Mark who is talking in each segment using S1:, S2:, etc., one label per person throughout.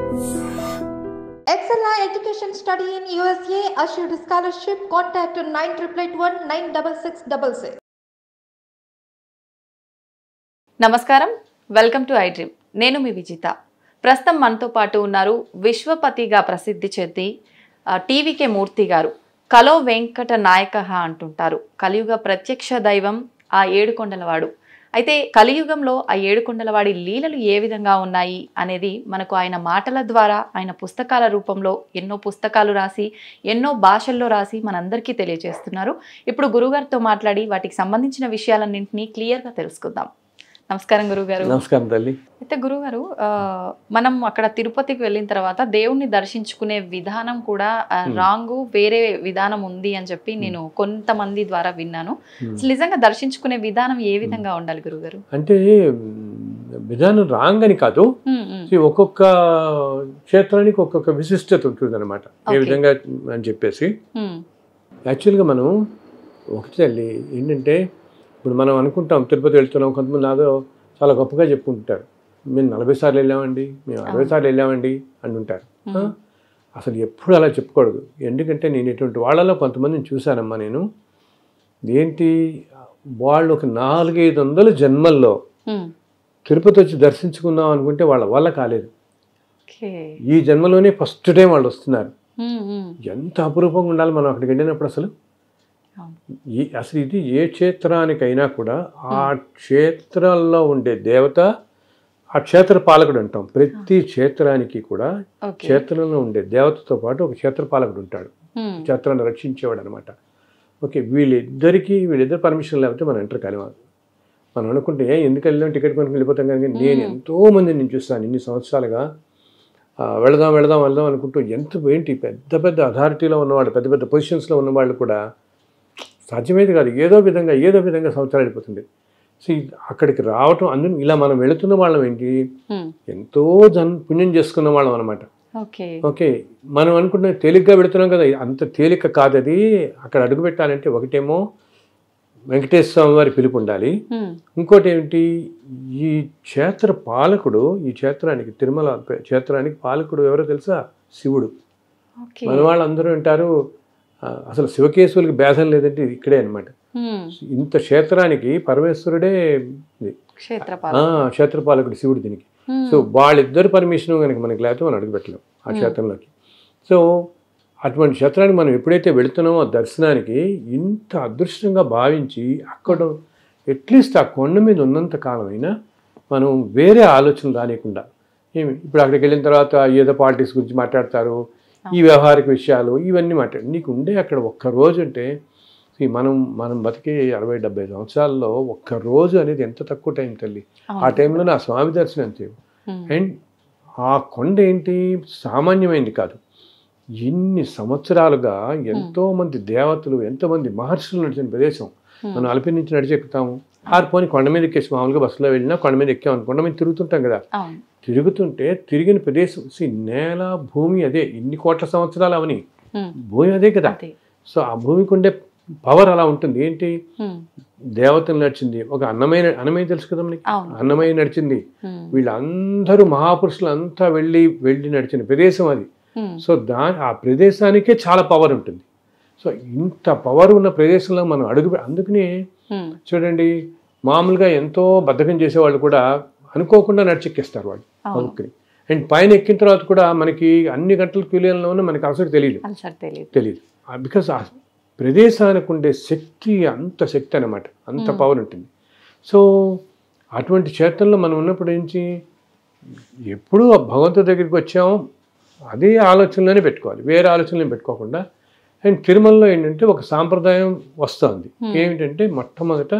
S1: Excella Education Study in USA assured scholarship. Contact 9881 96666.
S2: నమస్కారం welcome to I dream నేను మీ విజిత ప్రస్తుతం మనతో పాటు ఉన్నారు విశ్వపతిగా ప్రసిద్ధి చెంది ఆ, టీవీకే మూర్తి గారు కలో వెంకట నాయక అంటుంటారు కలియుగ ప్రత్యక్ష దైవం ఆ ఏడుకొండలవాడు అయితే కలియుగంలో ఆ ఏడుకొండలవాడి లీలలు ఏ విధంగా ఉన్నాయి అనేది మనకు ఆయన మాటల ద్వారా ఆయన పుస్తకాల రూపంలో ఎన్నో పుస్తకాలు రాసి ఎన్నో భాషల్లో రాసి మనందరికీ తెలియజేస్తున్నారు ఇప్పుడు గురుగారితో మాట్లాడి వాటికి సంబంధించిన విషయాలన్నింటినీ క్లియర్గా తెలుసుకుందాం నమస్కారం గురుగారు
S3: నమస్కారం తల్లి
S2: అయితే గురుగారు ఆ, మనం అక్కడ తిరుపతికి వెళ్ళిన తర్వాత దేవుణ్ణి దర్శించుకునే విధానం కూడా రాంగ్ వేరే విధానం ఉంది అని చెప్పి నేను కొంతమంది ద్వారా విన్నాను
S3: Hmm.
S2: అసలు నిజంగా దర్శించుకునే విధానం ఏ విధంగా ఉండాలి గురుగారు
S3: అంటే మ్, విధానం రాంగ్ అని కాదు
S2: Hmm, hmm.
S3: See, ఒక్కొక్క క్షేత్రానికి ఒక్కొక్క విశిష్టత ఉంటుంది అనమాట ఏ
S2: Okay.
S3: విధంగా అని చెప్పేసి
S2: Hmm,
S3: యాక్చువల్గా మనం ఒకటి తల్లి ఏంటంటే ఇప్పుడు మనం అనుకుంటాం తిరుపతి వెళ్తున్నాం కొంతమంది నాదో చాలా గొప్పగా చెప్పుకుంటారు మేము నలభై సార్లు వెళ్ళామండి మేము అరవై
S2: అవును.
S3: సార్లు వెళ్ళామండి అంటుంటారు
S2: Hmm.
S3: ఆ? అసలు ఎప్పుడు అలా చెప్పకూడదు ఎందుకంటే నేను ఇటువంటి వాళ్ళలో కొంతమందిని చూశానమ్మా నేను ఏంటి వాళ్ళు ఒక నాలుగైదు వందల జన్మల్లో
S2: hmm.
S3: తిరుపతి వచ్చి దర్శించుకుందాం అనుకుంటే వాళ్ళ వల్ల కాలేదు
S2: Okay.
S3: ఈ జన్మలోనే ఫస్ట్ టైం వాళ్ళు వస్తున్నారు
S2: Hmm, hmm.
S3: ఎంత అపురూపంగా ఉండాలి మనం అక్కడికి వెళ్ళినప్పుడు అసలు
S2: అవును.
S3: ఈ అసలు ఇది ఏ క్షేత్రానికైనా కూడా ఆ క్షేత్రాల్లో ఉండే దేవత ఆ క్షేత్ర పాలకుడు అంటాం ప్రతి క్షేత్రానికి కూడా
S2: Okay.
S3: క్షేత్రంలో ఉండే దేవతతో పాటు ఒక క్షేత్ర పాలకుడు ఉంటాడు
S2: Hmm,
S3: క్షేత్రాన్ని రక్షించేవాడు అనమాట ఓకే వీళ్ళిద్దరికీ వీళ్ళిద్దరు పర్మిషన్ లేకపోతే మనం ఎంటర్ కాలేము మనం అనుకుంటే "ఏ, ఎందుకు వెళ్ళాం టికెట్ కొనుక్కొని వెళ్ళిపోతాం కానీ నేను ఎంతో మందిని నేను చూస్తాను ఇన్ని సంవత్సరాలుగా ఆ, వెళదాం వెళదాం వెళదాం అనుకుంటూ ఎంత ఏంటి పెద్ద పెద్ద అథారిటీలో ఉన్నవాళ్ళు పెద్ద పెద్ద పొజిషన్స్లో ఉన్నవాళ్ళు కూడా సాధ్యమేది కాదు ఏదో విధంగా ఏదో విధంగా సంవత్సరాలు వెళ్ళిపోతుంది సో ఈ- అక్కడికి రావటం అందులో ఇలా మనం వెళుతున్న వాళ్ళం ఏంటి
S2: hmm.
S3: ఎంతో జన్ పుణ్యం చేసుకున్న వాళ్ళం అనమాట
S2: Okay.
S3: ఓకే మనం అనుకుంటున్న తేలిగ్గా పెడుతున్నాం కదా అంత తేలిక కాదు అది అక్కడ అడుగు పెట్టాలంటే ఒకటేమో వెంకటేశ్వర స్వామి వారి పిలుపు ఉండాలి
S2: Hmm,
S3: ఇంకోటి ఏంటి ఈ క్షేత్ర పాలకుడు ఈ క్షేత్రానికి తిరుమల క్షేత్రానికి పాలకుడు ఎవరో తెలుసా శివుడు
S2: okay.
S3: మన వాళ్ళందరూ అంటారు ఆ, అసలు శివకేశవులకి భేదం లేదంటే ఇది ఇక్కడే అనమాట
S2: Hmm.
S3: ఇంత క్షేత్రానికి పరమేశ్వరుడే ఇది.
S2: క్షేత్రపాల
S3: ఆ, క్షేత్రపాలకుడు శివుడు దీనికి
S2: Hmm,
S3: సో వాళ్ళిద్దరు పర్మిషన్ కనుక మనకి లేకపోతే మనం అడుగుపెట్టలేం ఆ క్షేత్రంలోకి సో అటువంటి క్షేత్రానికి మనం ఎప్పుడైతే వెళుతున్నామో ఆ దర్శనానికి ఇంత అదృష్టంగా భావించి అక్కడ అట్లీస్ట్ ఆ కొండ మీద ఉన్నంత కాలమైనా మనం వేరే ఆలోచన రానియకుండా ఏమి ఇప్పుడు అక్కడికి వెళ్ళిన తర్వాత ఏదో పాలిటిక్స్ గురించి మాట్లాడతారు ఈ వ్యవహారిక విషయాలు ఇవన్నీ మాట్లాడు నీకు ఉండే అక్కడ ఒక్క రోజు అంటే ఈ మనం మనం బతికే అరవై డెబ్బై సంవత్సరాల్లో ఒక్క రోజు అనేది ఎంత తక్కువ టైం తల్లి ఆ
S2: అవును.
S3: టైంలో నా స్వామి దర్శనం అంతే
S2: Hmm,
S3: అండ్ ఆ కొండ ఏంటి సామాన్యమైనది కాదు ఇన్ని సంవత్సరాలుగా ఎంతో మంది దేవతలు ఎంతోమంది మహర్షులు నడిచిన ప్రదేశం
S2: Hmm.
S3: మనం అల్పి నుంచి నడిచి ఎక్కుతాము ఆరిపోని కొండ మీద ఎక్కేసి మామూలుగా బస్సులో వెళ్ళినా కొండ మీద ఎక్కాం కొండ మీద తిరుగుతుంటాం కదా
S2: అవును.
S3: తిరుగుతుంటే తిరిగిన ప్రదేశం see, నేల భూమి అదే ఇన్ని కోట్ల సంవత్సరాలు అవని
S2: Hmm,
S3: భూమి అదే కదా
S2: అదే.
S3: సో ఆ భూమికి ఉండే పవర్ అలా ఉంటుంది ఏంటి
S2: Hmm,
S3: దేవతలు నడిచింది ఒక అన్నమైన అన్నమయ్య తెలుసు కదా మనకి
S2: అవును.
S3: అన్నమయ్య నడిచింది
S2: Hmm,
S3: వీళ్ళందరూ మహాపురుషులు అంతా వెళ్ళి వెళ్ళి నడిచిన ప్రదేశం అది
S2: hmm.
S3: సో దా ఆ ప్రదేశానికే చాలా పవర్ ఉంటుంది సో ఇంత పవర్ ఉన్న ప్రదేశంలో మనం అడుగు అందుకనే
S2: Hmm,
S3: చూడండి మామూలుగా ఎంతో బద్ధకం చేసేవాళ్ళు కూడా అనుకోకుండా నడిచెక్కిస్తారు వాళ్ళు
S2: అవును.
S3: అనుకుని అండ్ పైన ఎక్కిన తర్వాత కూడా మనకి అన్ని గంటల క్యూలియన్లో ఉన్న మనకి అసలు తెలియదు
S2: అసలు తెలియదు
S3: తెలియదు బికాస్ ఆ ప్రదేశానికి ఉండే శక్తి అంత శక్తి అనమాట అంత
S2: Hmm.
S3: పవర్ ఉంటుంది సో అటువంటి క్షేత్రంలో మనం ఉన్నప్పుడు ఏంటి ఎప్పుడు ఆ భగవంతుడి దగ్గరికి వచ్చామో అదే ఆలోచనలోనే పెట్టుకోవాలి వేరే ఆలోచనలు పెట్టుకోకుండా అండ్ తిరుమలలో ఏంటంటే ఒక సాంప్రదాయం వస్తుంది
S2: Hmm.
S3: ఏమిటంటే మొట్టమొదట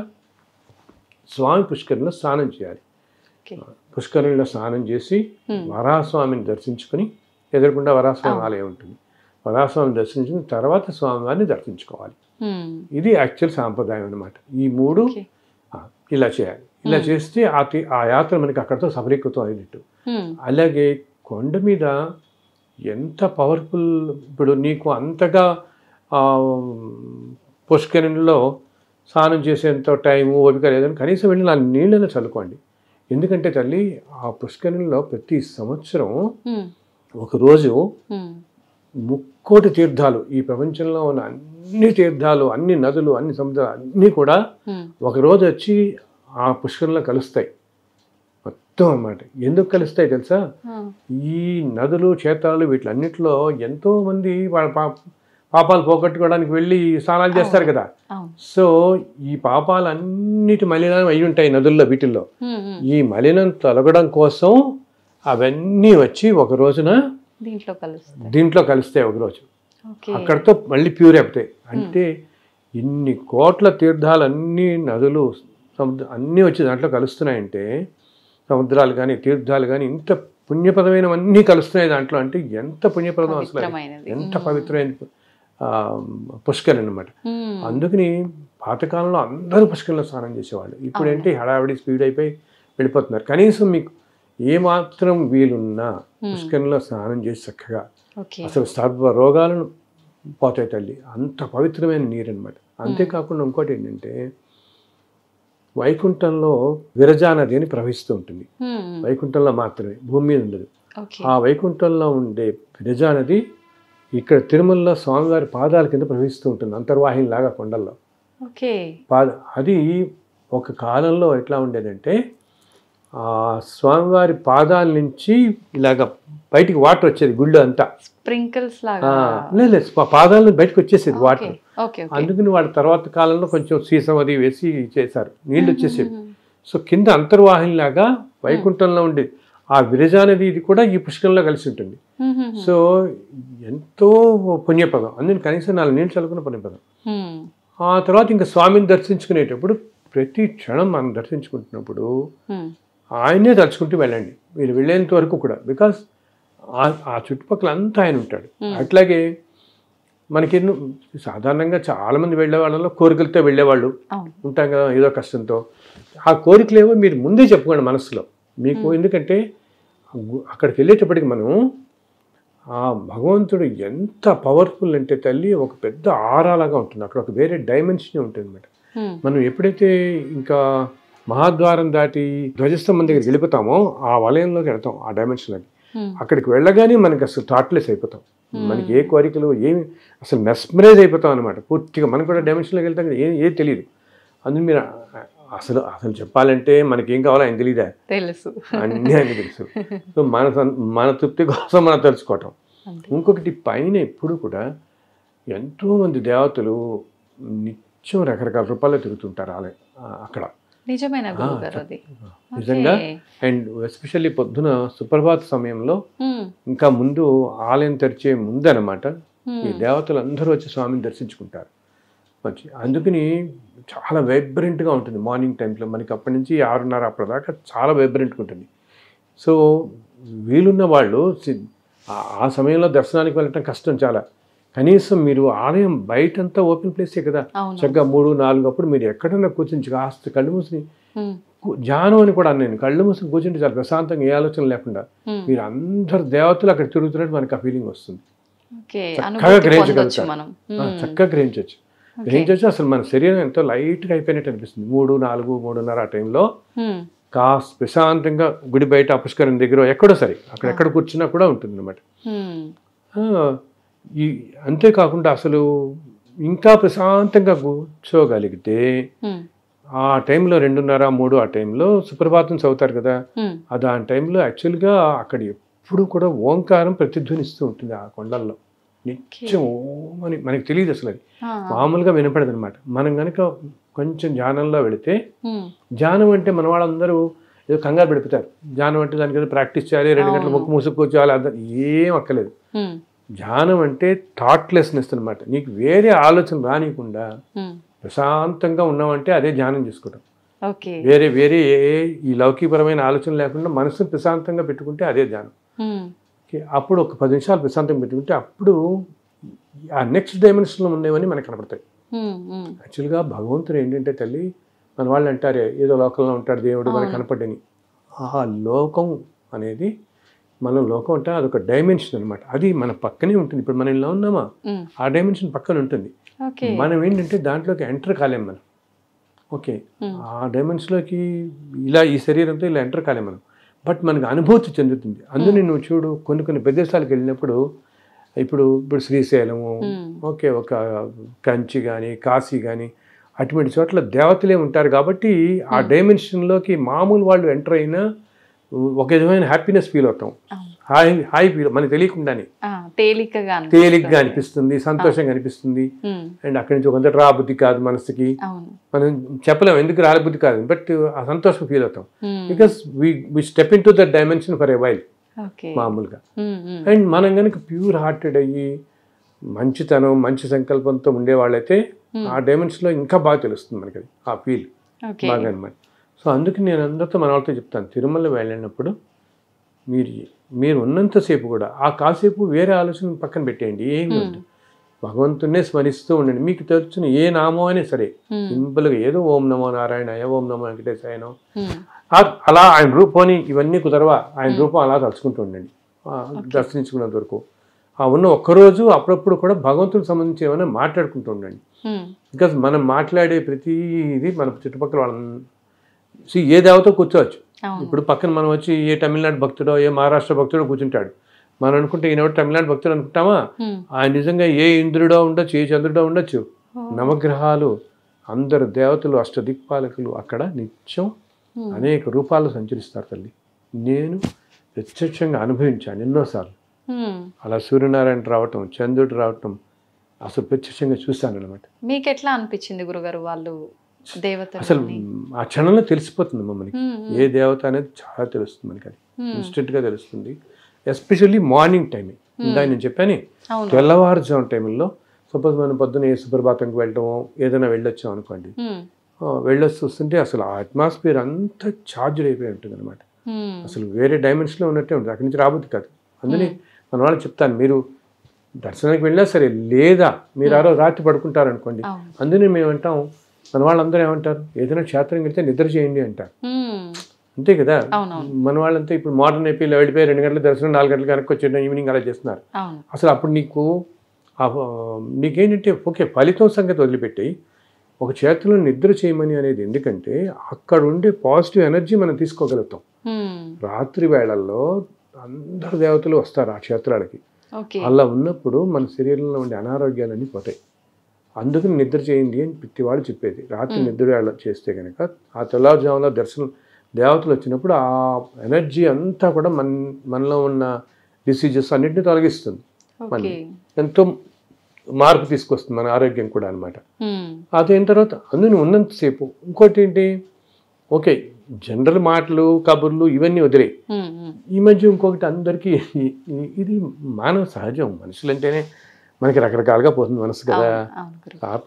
S3: స్వామి పుష్కరిలో స్నానం చేయాలి
S2: Okay.
S3: పుష్కరిణిలో స్నానం చేసి
S2: Hmm.
S3: వరాస్వామిని దర్శించుకొని ఎదురుకుండా వరాస్వామి
S2: అవును.
S3: ఆలయం ఉంటుంది వరాస్వామిని దర్శించిన తర్వాత స్వామివారిని దర్శించుకోవాలి
S2: Hmm,
S3: ఇది యాక్చువల్ సాంప్రదాయం అనమాట ఈ మూడు
S2: okay.
S3: ఆ, ఇలా చేయాలి ఇలా
S2: Hmm.
S3: చేస్తే ఆ తి- ఆ యాత్ర మనకి అక్కడితో సఫలీకృతం అయినట్టు
S2: Hmm,
S3: అలాగే కొండ మీద ఎంత పవర్ఫుల్ ఇప్పుడు నీకు అంతగా ఆ, పుష్కరిణిలో స్నానం చేసేంత టైము ఓపిక లేదని కనీసం వెళ్ళి నా నీళ్ళని చల్లుకోండి ఎందుకంటే తల్లి ఆ పుష్కరిణిలో ప్రతి సంవత్సరం
S2: hmm.
S3: ఒకరోజు
S2: ఉమ్,
S3: ముక్కోటి తీర్థాలు ఈ ప్రపంచంలో ఉన్న అన్ని తీర్థాలు అన్ని నదులు అన్ని సముద్రాలు అన్నీ కూడా
S2: ఉమ్,
S3: ఒకరోజు వచ్చి ఆ పుష్కరంలో కలుస్తాయి మొత్తం అన్నమాట ఎందుకు కలుస్తాయి తెలుసా
S2: ఆ,
S3: ఈ నదులు క్షేత్రాలు వీటిలన్నిటిలో ఎంతో మంది వాళ్ళ పా పాపాలు పోగొట్టుకోవడానికి వెళ్ళి స్నానాలు చేస్తారు కదా
S2: అవును
S3: సో ఈ పాపాలన్నిటి మలినం అయి ఉంటాయి నదుల్లో వీటిల్లో
S2: ఉమ్, ఉమ్.
S3: ఈ మలినం తొలగడం కోసం అవన్నీ వచ్చి ఒక రోజున
S2: దీంట్లో కలుస్తాయి
S3: దీంట్లో కలుస్తాయి ఒక రోజు
S2: ఓకే
S3: అక్కడితో మళ్ళీ ప్యూర్ అయిపోతాయి అంటే ఇన్ని కోట్ల తీర్థాలు అన్ని నదులు సముద్ర అన్నీ వచ్చి దాంట్లో కలుస్తున్నాయంటే సముద్రాలు కానీ తీర్థాలు కానీ ఇంత పుణ్యప్రదమైనవన్నీ కలుస్తున్నాయి దాంట్లో అంటే ఎంత పుణ్యప్రదం అసలు అది.
S2: పవిత్రమైనది.
S3: ఎంత పవిత్రమైన ఆ, పుష్కరం అనమాట
S2: ఉమ్,
S3: అందుకని పాతకాలంలో అందరూ పుష్కరంలో స్నానం చేసేవాళ్ళు ఇప్పుడు ఏంటి హడావిడి స్పీడ్ అయిపోయి వెళ్ళిపోతున్నారు కనీసం మీకు ఏమాత్రం వీలున్నా పుష్కరంలో స్నానం చేసి చక్కగా
S2: ఓకే
S3: అసలు సర్వ రోగాలను పోతాయి తల్లి అంత పవిత్రమైన నీరు అనమాట అంతేకాకుండా ఇంకోటి ఏంటంటే వైకుంఠంలో విరజా నది అని ప్రవహిస్తూ ఉంటుంది
S2: ఉమ్, ఉమ్.
S3: వైకుంఠంలో మాత్రమే భూమి మీద ఉండదు
S2: ఓకే
S3: ఆ వైకుంఠంలో ఉండే విరజా నది ఇక్కడ తిరుమలలో స్వామివారి పాదాల కింద ప్రవహిస్తూ ఉంటుంది అంతర్వాహిని లాగా కొండల్లో
S2: ఓకే
S3: పాద అది ఒక కాలంలో ఎట్లా ఉండేదంటే ఆ స్వామివారి పాదాల నుంచి ఇలాగ బయటికి వాటర్ వచ్చేది గుళ్ళు అంతా
S2: స్ప్రింకిల్స్
S3: ఆ,
S2: లాగా
S3: లేదు లేదు, పా- పాదాల నుంచి బయటకు వచ్చేసేది వాటర్
S2: ఓకే ఓకే
S3: అందుకని వాళ్ళ తర్వాత కాలంలో కొంచెం సీసం అది వేసి చేశారు నీళ్ళు వచ్చేసేవి సో కింద అంతర్వాహిని లాగా వైకుంఠంలో ఉండేది ఆ విరజా నది ఇది కూడా ఈ పుష్కరంలో కలిసి ఉంటుంది
S2: ఉమ్, ఉమ్,
S3: సో ఎంతో పుణ్యపదం అందుకని కనీసం నాలుగు నీళ్ళు చల్లుకున్న పుణ్యపదం
S2: ఉమ్.
S3: ఆ తర్వాత ఇంకా స్వామిని దర్శించుకునేటప్పుడు ప్రతి క్షణం మనం దర్శించుకుంటున్నప్పుడు
S2: ఉమ్,
S3: ఆయనే తలుచుకుంటూ వెళ్ళండి మీరు వెళ్ళేంత వరకు కూడా బికాస్ ఆ చుట్టుపక్కల అంతా ఆయన ఉంటాడు అట్లాగే మనకి ఎన్నో సాధారణంగా చాలామంది వెళ్ళే వాళ్ళలో కోరికలతో వెళ్ళేవాళ్ళు
S2: అవును
S3: ఉంటాం కదా ఏదో కష్టంతో ఆ కోరికలేవో మీరు ముందే చెప్పుకోండి మనసులో మీకు ఎందుకంటే గు- అక్కడికి వెళ్ళేటప్పటికి మనం ఆ భగవంతుడు ఎంత పవర్ఫుల్ అంటే తల్లి ఒక పెద్ద ఆరాలాగా ఉంటుంది అక్కడ ఒక వేరే డైమెన్షన్ ఉంటుంది అనమాట
S2: ఉమ్,
S3: మనం ఎప్పుడైతే ఇంకా మహాద్వారం దాటి ధ్వజస్తంభం దగ్గరికి వెళ్ళిపోతామో ఆ వలయంలోకి వెళ్తాం ఆ డైమెన్షన్లోకి
S2: ఉమ్,
S3: అక్కడికి వెళ్ళగానే మనకి అసలు థాట్లెస్ అయిపోతాం మనకి ఏ కోరికలు ఏమి అసలు మెస్మరైజ్ అయిపోతాం అనమాట పూర్తిగా మనం కూడా డైమెన్షన్లోకి వెళ్తాం కదా ఏం ఏం తెలియదు అందుకు మీరు ఆ- అసలు అసలు చెప్పాలంటే మనకి ఏం కావాలో ఆయన తెలియదా
S2: తెలుసు
S3: అన్నీ ఆయన తెలుసు సో మన సం- మన తృప్తి కోసం మనం తెలుసుకోవటం
S2: అంతే.
S3: ఇంకొకటి పైన ఎప్పుడు కూడా ఎంతోమంది దేవతలు నిత్యం రకరకాల రూపాల్లో తిరుగుతుంటారు ఆలయ ఆ, అక్కడ
S2: నిజమైన గురువు గారు అది
S3: నిజంగా
S2: ఓకే.
S3: అండ్ ఎస్పెషల్లీ పొద్దున సుప్రభాత సమయంలో
S2: ఉమ్,
S3: ఇంకా ముందు ఆలయం తెరిచే ముందు అనమాట
S2: ఉమ్,
S3: ఈ దేవతలు అందరూ వచ్చి స్వామిని దర్శించుకుంటారు వచ్చి అందుకని చాలా వైబ్రెంట్గా ఉంటుంది మార్నింగ్ టైంలో మనకి అప్పటి నుంచి ఆరున్నర అప్పటిదాకా చాలా వైబ్రెంట్గా ఉంటుంది సో వీలున్న వాళ్ళు సి- ఆ- ఆ సమయంలో దర్శనానికి వెళ్ళటం కష్టం చాలా కనీసం మీరు ఆలయం బయటంతా ఓపెన్ ప్లేసే కదా
S2: అవును
S3: చక్కగా మూడు నాలుగు అప్పుడు మీరు ఎక్కడన్నా కూర్చుని కాస్త కళ్ళు మూసి
S2: ఉమ్,
S3: కు- ధ్యానం అని కూడా అన్నాను కళ్ళు మూసుకుని కూర్చుంటే చాలా ప్రశాంతంగా ఏ ఆలోచన లేకుండా
S2: ఉమ్,
S3: మీరు అందరు దేవతలు అక్కడ తిరుగుతున్నట్టు మనకు ఆ ఫీలింగ్ వస్తుంది
S2: ఓకే
S3: చక్కగా
S2: అనుభూతి
S3: గ్రహించగలుగుతారు.
S2: పొందొచ్చు మనం
S3: ఆ,
S2: ఉమ్,
S3: చక్కగా గ్రహించవచ్చు గ్రహించవచ్చు అసలు మన శరీరం ఎంతో లైట్గా అయిపోయినట్టు అనిపిస్తుంది మూడు నాలుగు మూడున్నర ఆ టైంలో
S2: ఉమ్,
S3: కాస్త ప్రశాంతంగా గుడి బయట పుష్కరం దగ్గర ఎక్కడో సరే అక్కడ ఎక్కడ కూర్చున్నా కూడా ఉంటుంది అనమాట
S2: ఉమ్,
S3: ఈ అంతేకాకుండా అసలు ఇంకా ప్రశాంతంగా కూర్చోగలిగితే
S2: ఉమ్,
S3: ఆ టైంలో రెండున్నర మూడు ఆ టైంలో సుప్రభాతం చదువుతారు కదా
S2: ఉమ్,
S3: ఆ దాని టైంలో యాక్చువల్గా అక్కడ ఎప్పుడు కూడా ఓంకారం ప్రతిధ్వనిస్తూ ఉంటుంది ఆ కొండల్లో నిత్యం ఓం అని మనకి తెలియదు అసలు అది
S2: ఆ,
S3: మామూలుగా వినపడదు అనమాట మనం కనుక కొంచెం ధ్యానంలో వెళితే
S2: ఉమ్,
S3: ధ్యానం అంటే మన వాళ్ళందరూ ఏదో కంగారు పెడిపోతారు ధ్యానం అంటే దానికి ఏదో ప్రాక్టీస్ చేయాలి రెండు గంటలు ముక్కు మూసుకొచ్చేయాలి అర్థం ఏం అక్కలేదు
S2: ఉమ్,
S3: ధ్యానం అంటే థాట్లెస్నెస్ అనమాట నీకు వేరే ఆలోచన రానియకుండా
S2: ఉమ్,
S3: ప్రశాంతంగా ఉన్నామంటే అదే ధ్యానం చేసుకోవడం
S2: ఓకే
S3: వేరే వేరే ఏ ఈ లౌకికపరమైన ఆలోచన లేకుండా మనసును ప్రశాంతంగా పెట్టుకుంటే అదే ధ్యానం
S2: ఉమ్,
S3: ఓకే, అప్పుడు ఒక పది నిమిషాలు ప్రశాంతంగా పెట్టుకుంటే అప్పుడు ఆ నెక్స్ట్ డైమెన్షన్లో ఉండేవని మనకు కనపడతాయి
S2: ఉమ్, ఉమ్,
S3: యాక్చువల్గా భగవంతుడు ఏంటంటే తల్లి మన వాళ్ళు అంటారే ఏదో లోకంలో ఉంటాడు దేవుడు మనకు
S2: అవును.
S3: కనపడని ఆ లోకం అనేది మనం లోకం అంటే అదొక డైమెన్షన్ అనమాట అది మన పక్కనే ఉంటుంది ఇప్పుడు మనం ఇలా ఉన్నామా
S2: ఉమ్,
S3: ఆ డైమెన్షన్ పక్కన ఉంటుంది
S2: ఓకే
S3: మనం ఏంటంటే దాంట్లోకి ఎంటర్ కాలేం మనం ఓకే
S2: ఉమ్,
S3: ఆ డైమెన్షన్లోకి ఇలా ఈ శరీరంతో ఇలా ఎంటర్ కాలేం మనం బట్ మనకు అనుభూతి చెందుతుంది అందుకని నువ్వు చూడు కొన్ని కొన్ని ప్రదేశాలకు వెళ్ళినప్పుడు ఇప్పుడు ఇప్పుడు శ్రీశైలము
S2: మ్మ్.
S3: ఓకే ఒక కంచి కానీ కాశీ కానీ అటువంటి చోట్ల దేవతలే ఉంటారు కాబట్టి ఆ డైమెన్షన్లోకి మామూలు వాళ్ళు ఎంటర్ అయినా ఒక విధమైన హ్యాపీనెస్ ఫీల్ అవుతాం
S2: అవును.
S3: హాయ్ హాయ్ ఫీల్ మనకు తెలియకుండానే
S2: ఆ, తేలికగా అనిపిస్తుంది.
S3: తేలిగ్గా అనిపిస్తుంది సంతోషంగా అనిపిస్తుంది
S2: మ్మ్.
S3: అండ్ అక్కడి నుంచి ఒక రాబుద్ధి కాదు మనసుకి
S2: అవును
S3: మనం చెప్పలేం ఎందుకు రాలబుద్ధి కాదు బట్ ఆ సంతోషం ఫీల్ అవుతాం
S2: hmm.
S3: Because we we step in to that dimension for a while
S2: okay
S3: మామూలుగా
S2: మ్మ్. మ్మ్.
S3: అండ్ మనం కనుక ప్యూర్ హార్టెడ్ అయ్యి మంచితనం మంచి సంకల్పంతో ఉండేవాళ్ళైతే ఆ డైమెన్షన్లో ఇంకా బాగా తెలుస్తుంది మనకి అది, ఆ ఫీల్
S2: ఓకే
S3: బాగా అనమాట సో అందుకే నేను అందరితో మన వాళ్ళతో చెప్తాను తిరుమల వెళ్ళినప్పుడు మీరు మీరు ఉన్నంతసేపు కూడా ఆ కాసేపు వేరే ఆలోచన పక్కన పెట్టేయండి ఏమి వద్దు భగవంతున్నే స్మరిస్తూ ఉండండి మీకు తెలిసిన ఏ నామం అయినా సరే
S2: మ్మ్.
S3: సింపుల్గా ఏదో ఓం నమో నారాయణ ఓం నమో వెంకటేశాయనో
S2: మ్మ్.
S3: ఆ- అలా ఆయన రూపాన్ని ఇవన్నీ కుదరవా ఆయన రూపం అలా తలుచుకుంటూ ఉండండి ఆ, దర్శించుకున్నంత వరకు ఆ ఉన్న ఒక్కరోజు అప్పుడప్పుడు కూడా భగవంతుడికి సంబంధించి ఏమైనా మాట్లాడుకుంటూ ఉండండి
S2: మ్మ్.
S3: బికాజ్ మనం మాట్లాడే ప్రతి ఇది మన చుట్టుపక్కల వాళ్ళ See, ఏ దేవతో కూర్చోవచ్చు
S2: అవును
S3: ఇప్పుడు పక్కన మనం వచ్చి ఏ తమిళనాడు భక్తుడో ఏ మహారాష్ట్ర భక్తుడో కూర్చుంటాడు మనం అనుకుంటే ఈయన తమిళనాడు భక్తుడు అనుకుంటామా
S2: మ్మ్.
S3: ఆయన నిజంగా ఏ ఇంద్రుడో ఉండొచ్చు ఏ చంద్రుడో ఉండొచ్చు నవగ్రహాలు అందరు దేవతలు అష్టదిక్పాలకులు అక్కడ నిత్యం
S2: Hmm.
S3: అనేక రూపాలు సంచరిస్తారు తల్లి నేను ప్రత్యక్షంగా అనుభవించాను ఎన్నోసార్లు
S2: మ్మ్.
S3: అలా సూర్యనారాయణ రావటం చంద్రుడు రావటం అసలు ప్రత్యక్షంగా చూశాను అనమాట
S2: మీకు ఎట్లా అనిపించింది గురుగారు వాళ్ళు దేవతలు
S3: అసలు ఆ క్షణంలో తెలిసిపోతుంది మమ్మల్ని
S2: మ్మ్.
S3: ఏ దేవత అనేది చాలా తెలుస్తుంది మనకి అది
S2: మ్మ్.
S3: ఇన్స్టెంట్గా తెలుస్తుంది ఎస్పెషల్లీ మార్నింగ్ టైమే ఇందాక నేను చెప్పాను
S2: అవును
S3: తెల్లవారుజాము టైంలో సపోజ్ మనం పొద్దున్న ఏ సుప్రభాతంకి వెళ్ళటమో ఏదైనా వెళ్ళొచ్చాం అనుకోండి
S2: మ్మ్.
S3: ఆ, వెళ్ళొచ్చి చూస్తుంటే అసలు ఆ అట్మాస్ఫియర్ అంతా ఛార్జ్డ్ అయిపోయి ఉంటుంది అనమాట
S2: మ్మ్.
S3: అసలు వేరే డైమెన్షన్లో ఉన్నట్టే ఉంటుంది అక్కడి నుంచి రాబోద్ది కాదు అందుకని మన వాళ్ళు చెప్తాను మీరు దర్శనానికి వెళ్ళినా సరే లేదా మీరు ఆ రోజు రాత్రి పడుకుంటారు అనుకోండి
S2: అవును
S3: అందుకని మేము అంటాం మన వాళ్ళందరూ ఏమంటారు ఏదైనా క్షేత్రం వెళ్తే నిద్ర చేయండి అంటారు
S2: మ్మ్.
S3: అంతే కదా
S2: అవునవును
S3: మన వాళ్ళంతా ఇప్పుడు మోడర్న్ అయిపోయి ఇలా వెళ్ళిపోయి రెండు గంటల దర్శనం నాలుగు గంటలకు కనుక వచ్చేయడం ఈవినింగ్ అలా చేస్తున్నారు
S2: అవును
S3: అసలు అప్పుడు నీకు ఆ- నీకేంటంటే ఓకే ఫలితం సంగతి వదిలిపెట్టి ఒక చేతిలో నిద్ర చేయమని అనేది ఎందుకంటే అక్కడ ఉండే పాజిటివ్ ఎనర్జీ మనం తీసుకోగలుగుతాం
S2: మ్మ్.
S3: రాత్రి వేళల్లో అందరు దేవతలు వస్తారు ఆ క్షేత్రాలకి
S2: ఓకే
S3: అలా ఉన్నప్పుడు మన శరీరంలో ఉండే అనారోగ్యాలన్నీ పోతాయి అందుకని నిద్ర చేయండి అని ప్రతివాడు చెప్పేది రాత్రి నిద్ర వేళ చేస్తే కనుక ఆ తెల్లవారుజామున దర్శనం దేవతలు వచ్చినప్పుడు ఆ ఎనర్జీ అంతా కూడా మన మనలో ఉన్న డిసీజెస్ అన్నింటినీ తొలగిస్తుంది
S2: ఓకే
S3: ఎంతో మార్పు తీసుకొస్తుంది మన ఆరోగ్యం కూడా అనమాట
S2: మ్మ్.
S3: అదైన తర్వాత అందుని ఉన్నంతసేపు ఇంకోటి ఏంటి ఓకే జనరల్ మాటలు కబుర్లు ఇవన్నీ వదిలే
S2: మ్మ్. మ్మ్.
S3: ఈ మధ్య ఇంకొకటి అందరికీ ఈ- ఈ- ఇది మానవ సహజం మనుషులంటేనే మనకి రకరకాలుగా పోతుంది మనసు కదా
S2: అవును గురు
S3: ఆ-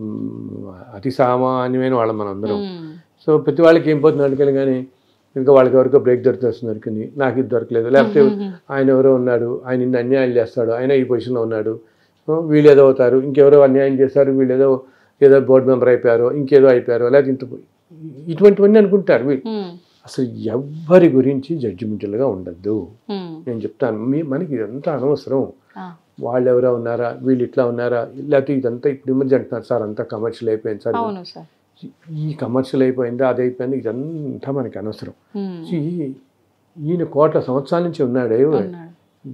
S3: మ్, అతి సామాన్యమైన వాళ్ళం మనం అందరం
S2: మ్మ్.
S3: సో ప్రతి వాళ్ళకి ఏం పోతుంది అడిగాను కానీ ఇంకా వాళ్ళకి ఎవరికో బ్రేక్ దొరుకుతుంది దొరికింది నాకు ఇది దొరకలేదు లేకపోతే ఆయన ఎవరో ఉన్నాడు ఆయన ఇన్ని అన్యాయం చేస్తాడు ఆయన ఈ పొజిషన్లో ఉన్నాడు ఆ, వీళ్ళు ఏదో అవుతారు ఇంకెవరో అన్యాయం చేస్తారు వీళ్ళు ఏదో ఏదో బోర్డు మెంబర్ అయిపోయారు ఇంకేదో అయిపోయారు లేకపోతే ఇంత ఇటువంటివన్నీ అనుకుంటారు వీళ్ళు
S2: మ్మ్.
S3: అసలు ఎవ్వరి గురించి జడ్జిమెంటల్గా ఉండద్దు
S2: మ్మ్.
S3: నేను చెప్తాను మీ మనకి ఇదంతా అనవసరం
S2: ఆ.
S3: వాళ్ళు ఎవరో ఉన్నారా వీళ్ళు ఇట్లా ఉన్నారా లేకపోతే ఇదంతా ఇప్పుడు ఈ మధ్య అంటున్నారు సార్ అంతా కమర్షియల్ అయిపోయింది సార్
S2: అవును సార్
S3: ఈ కమర్షియల్ అయిపోయిందా అది అయిపోయింది ఇదంతా మనకి అనవసరం
S2: మ్మ్.
S3: ఈ- ఈయన కోట్ల సంవత్సరాల నుంచి ఉన్నాడే
S2: ఉన్నాడు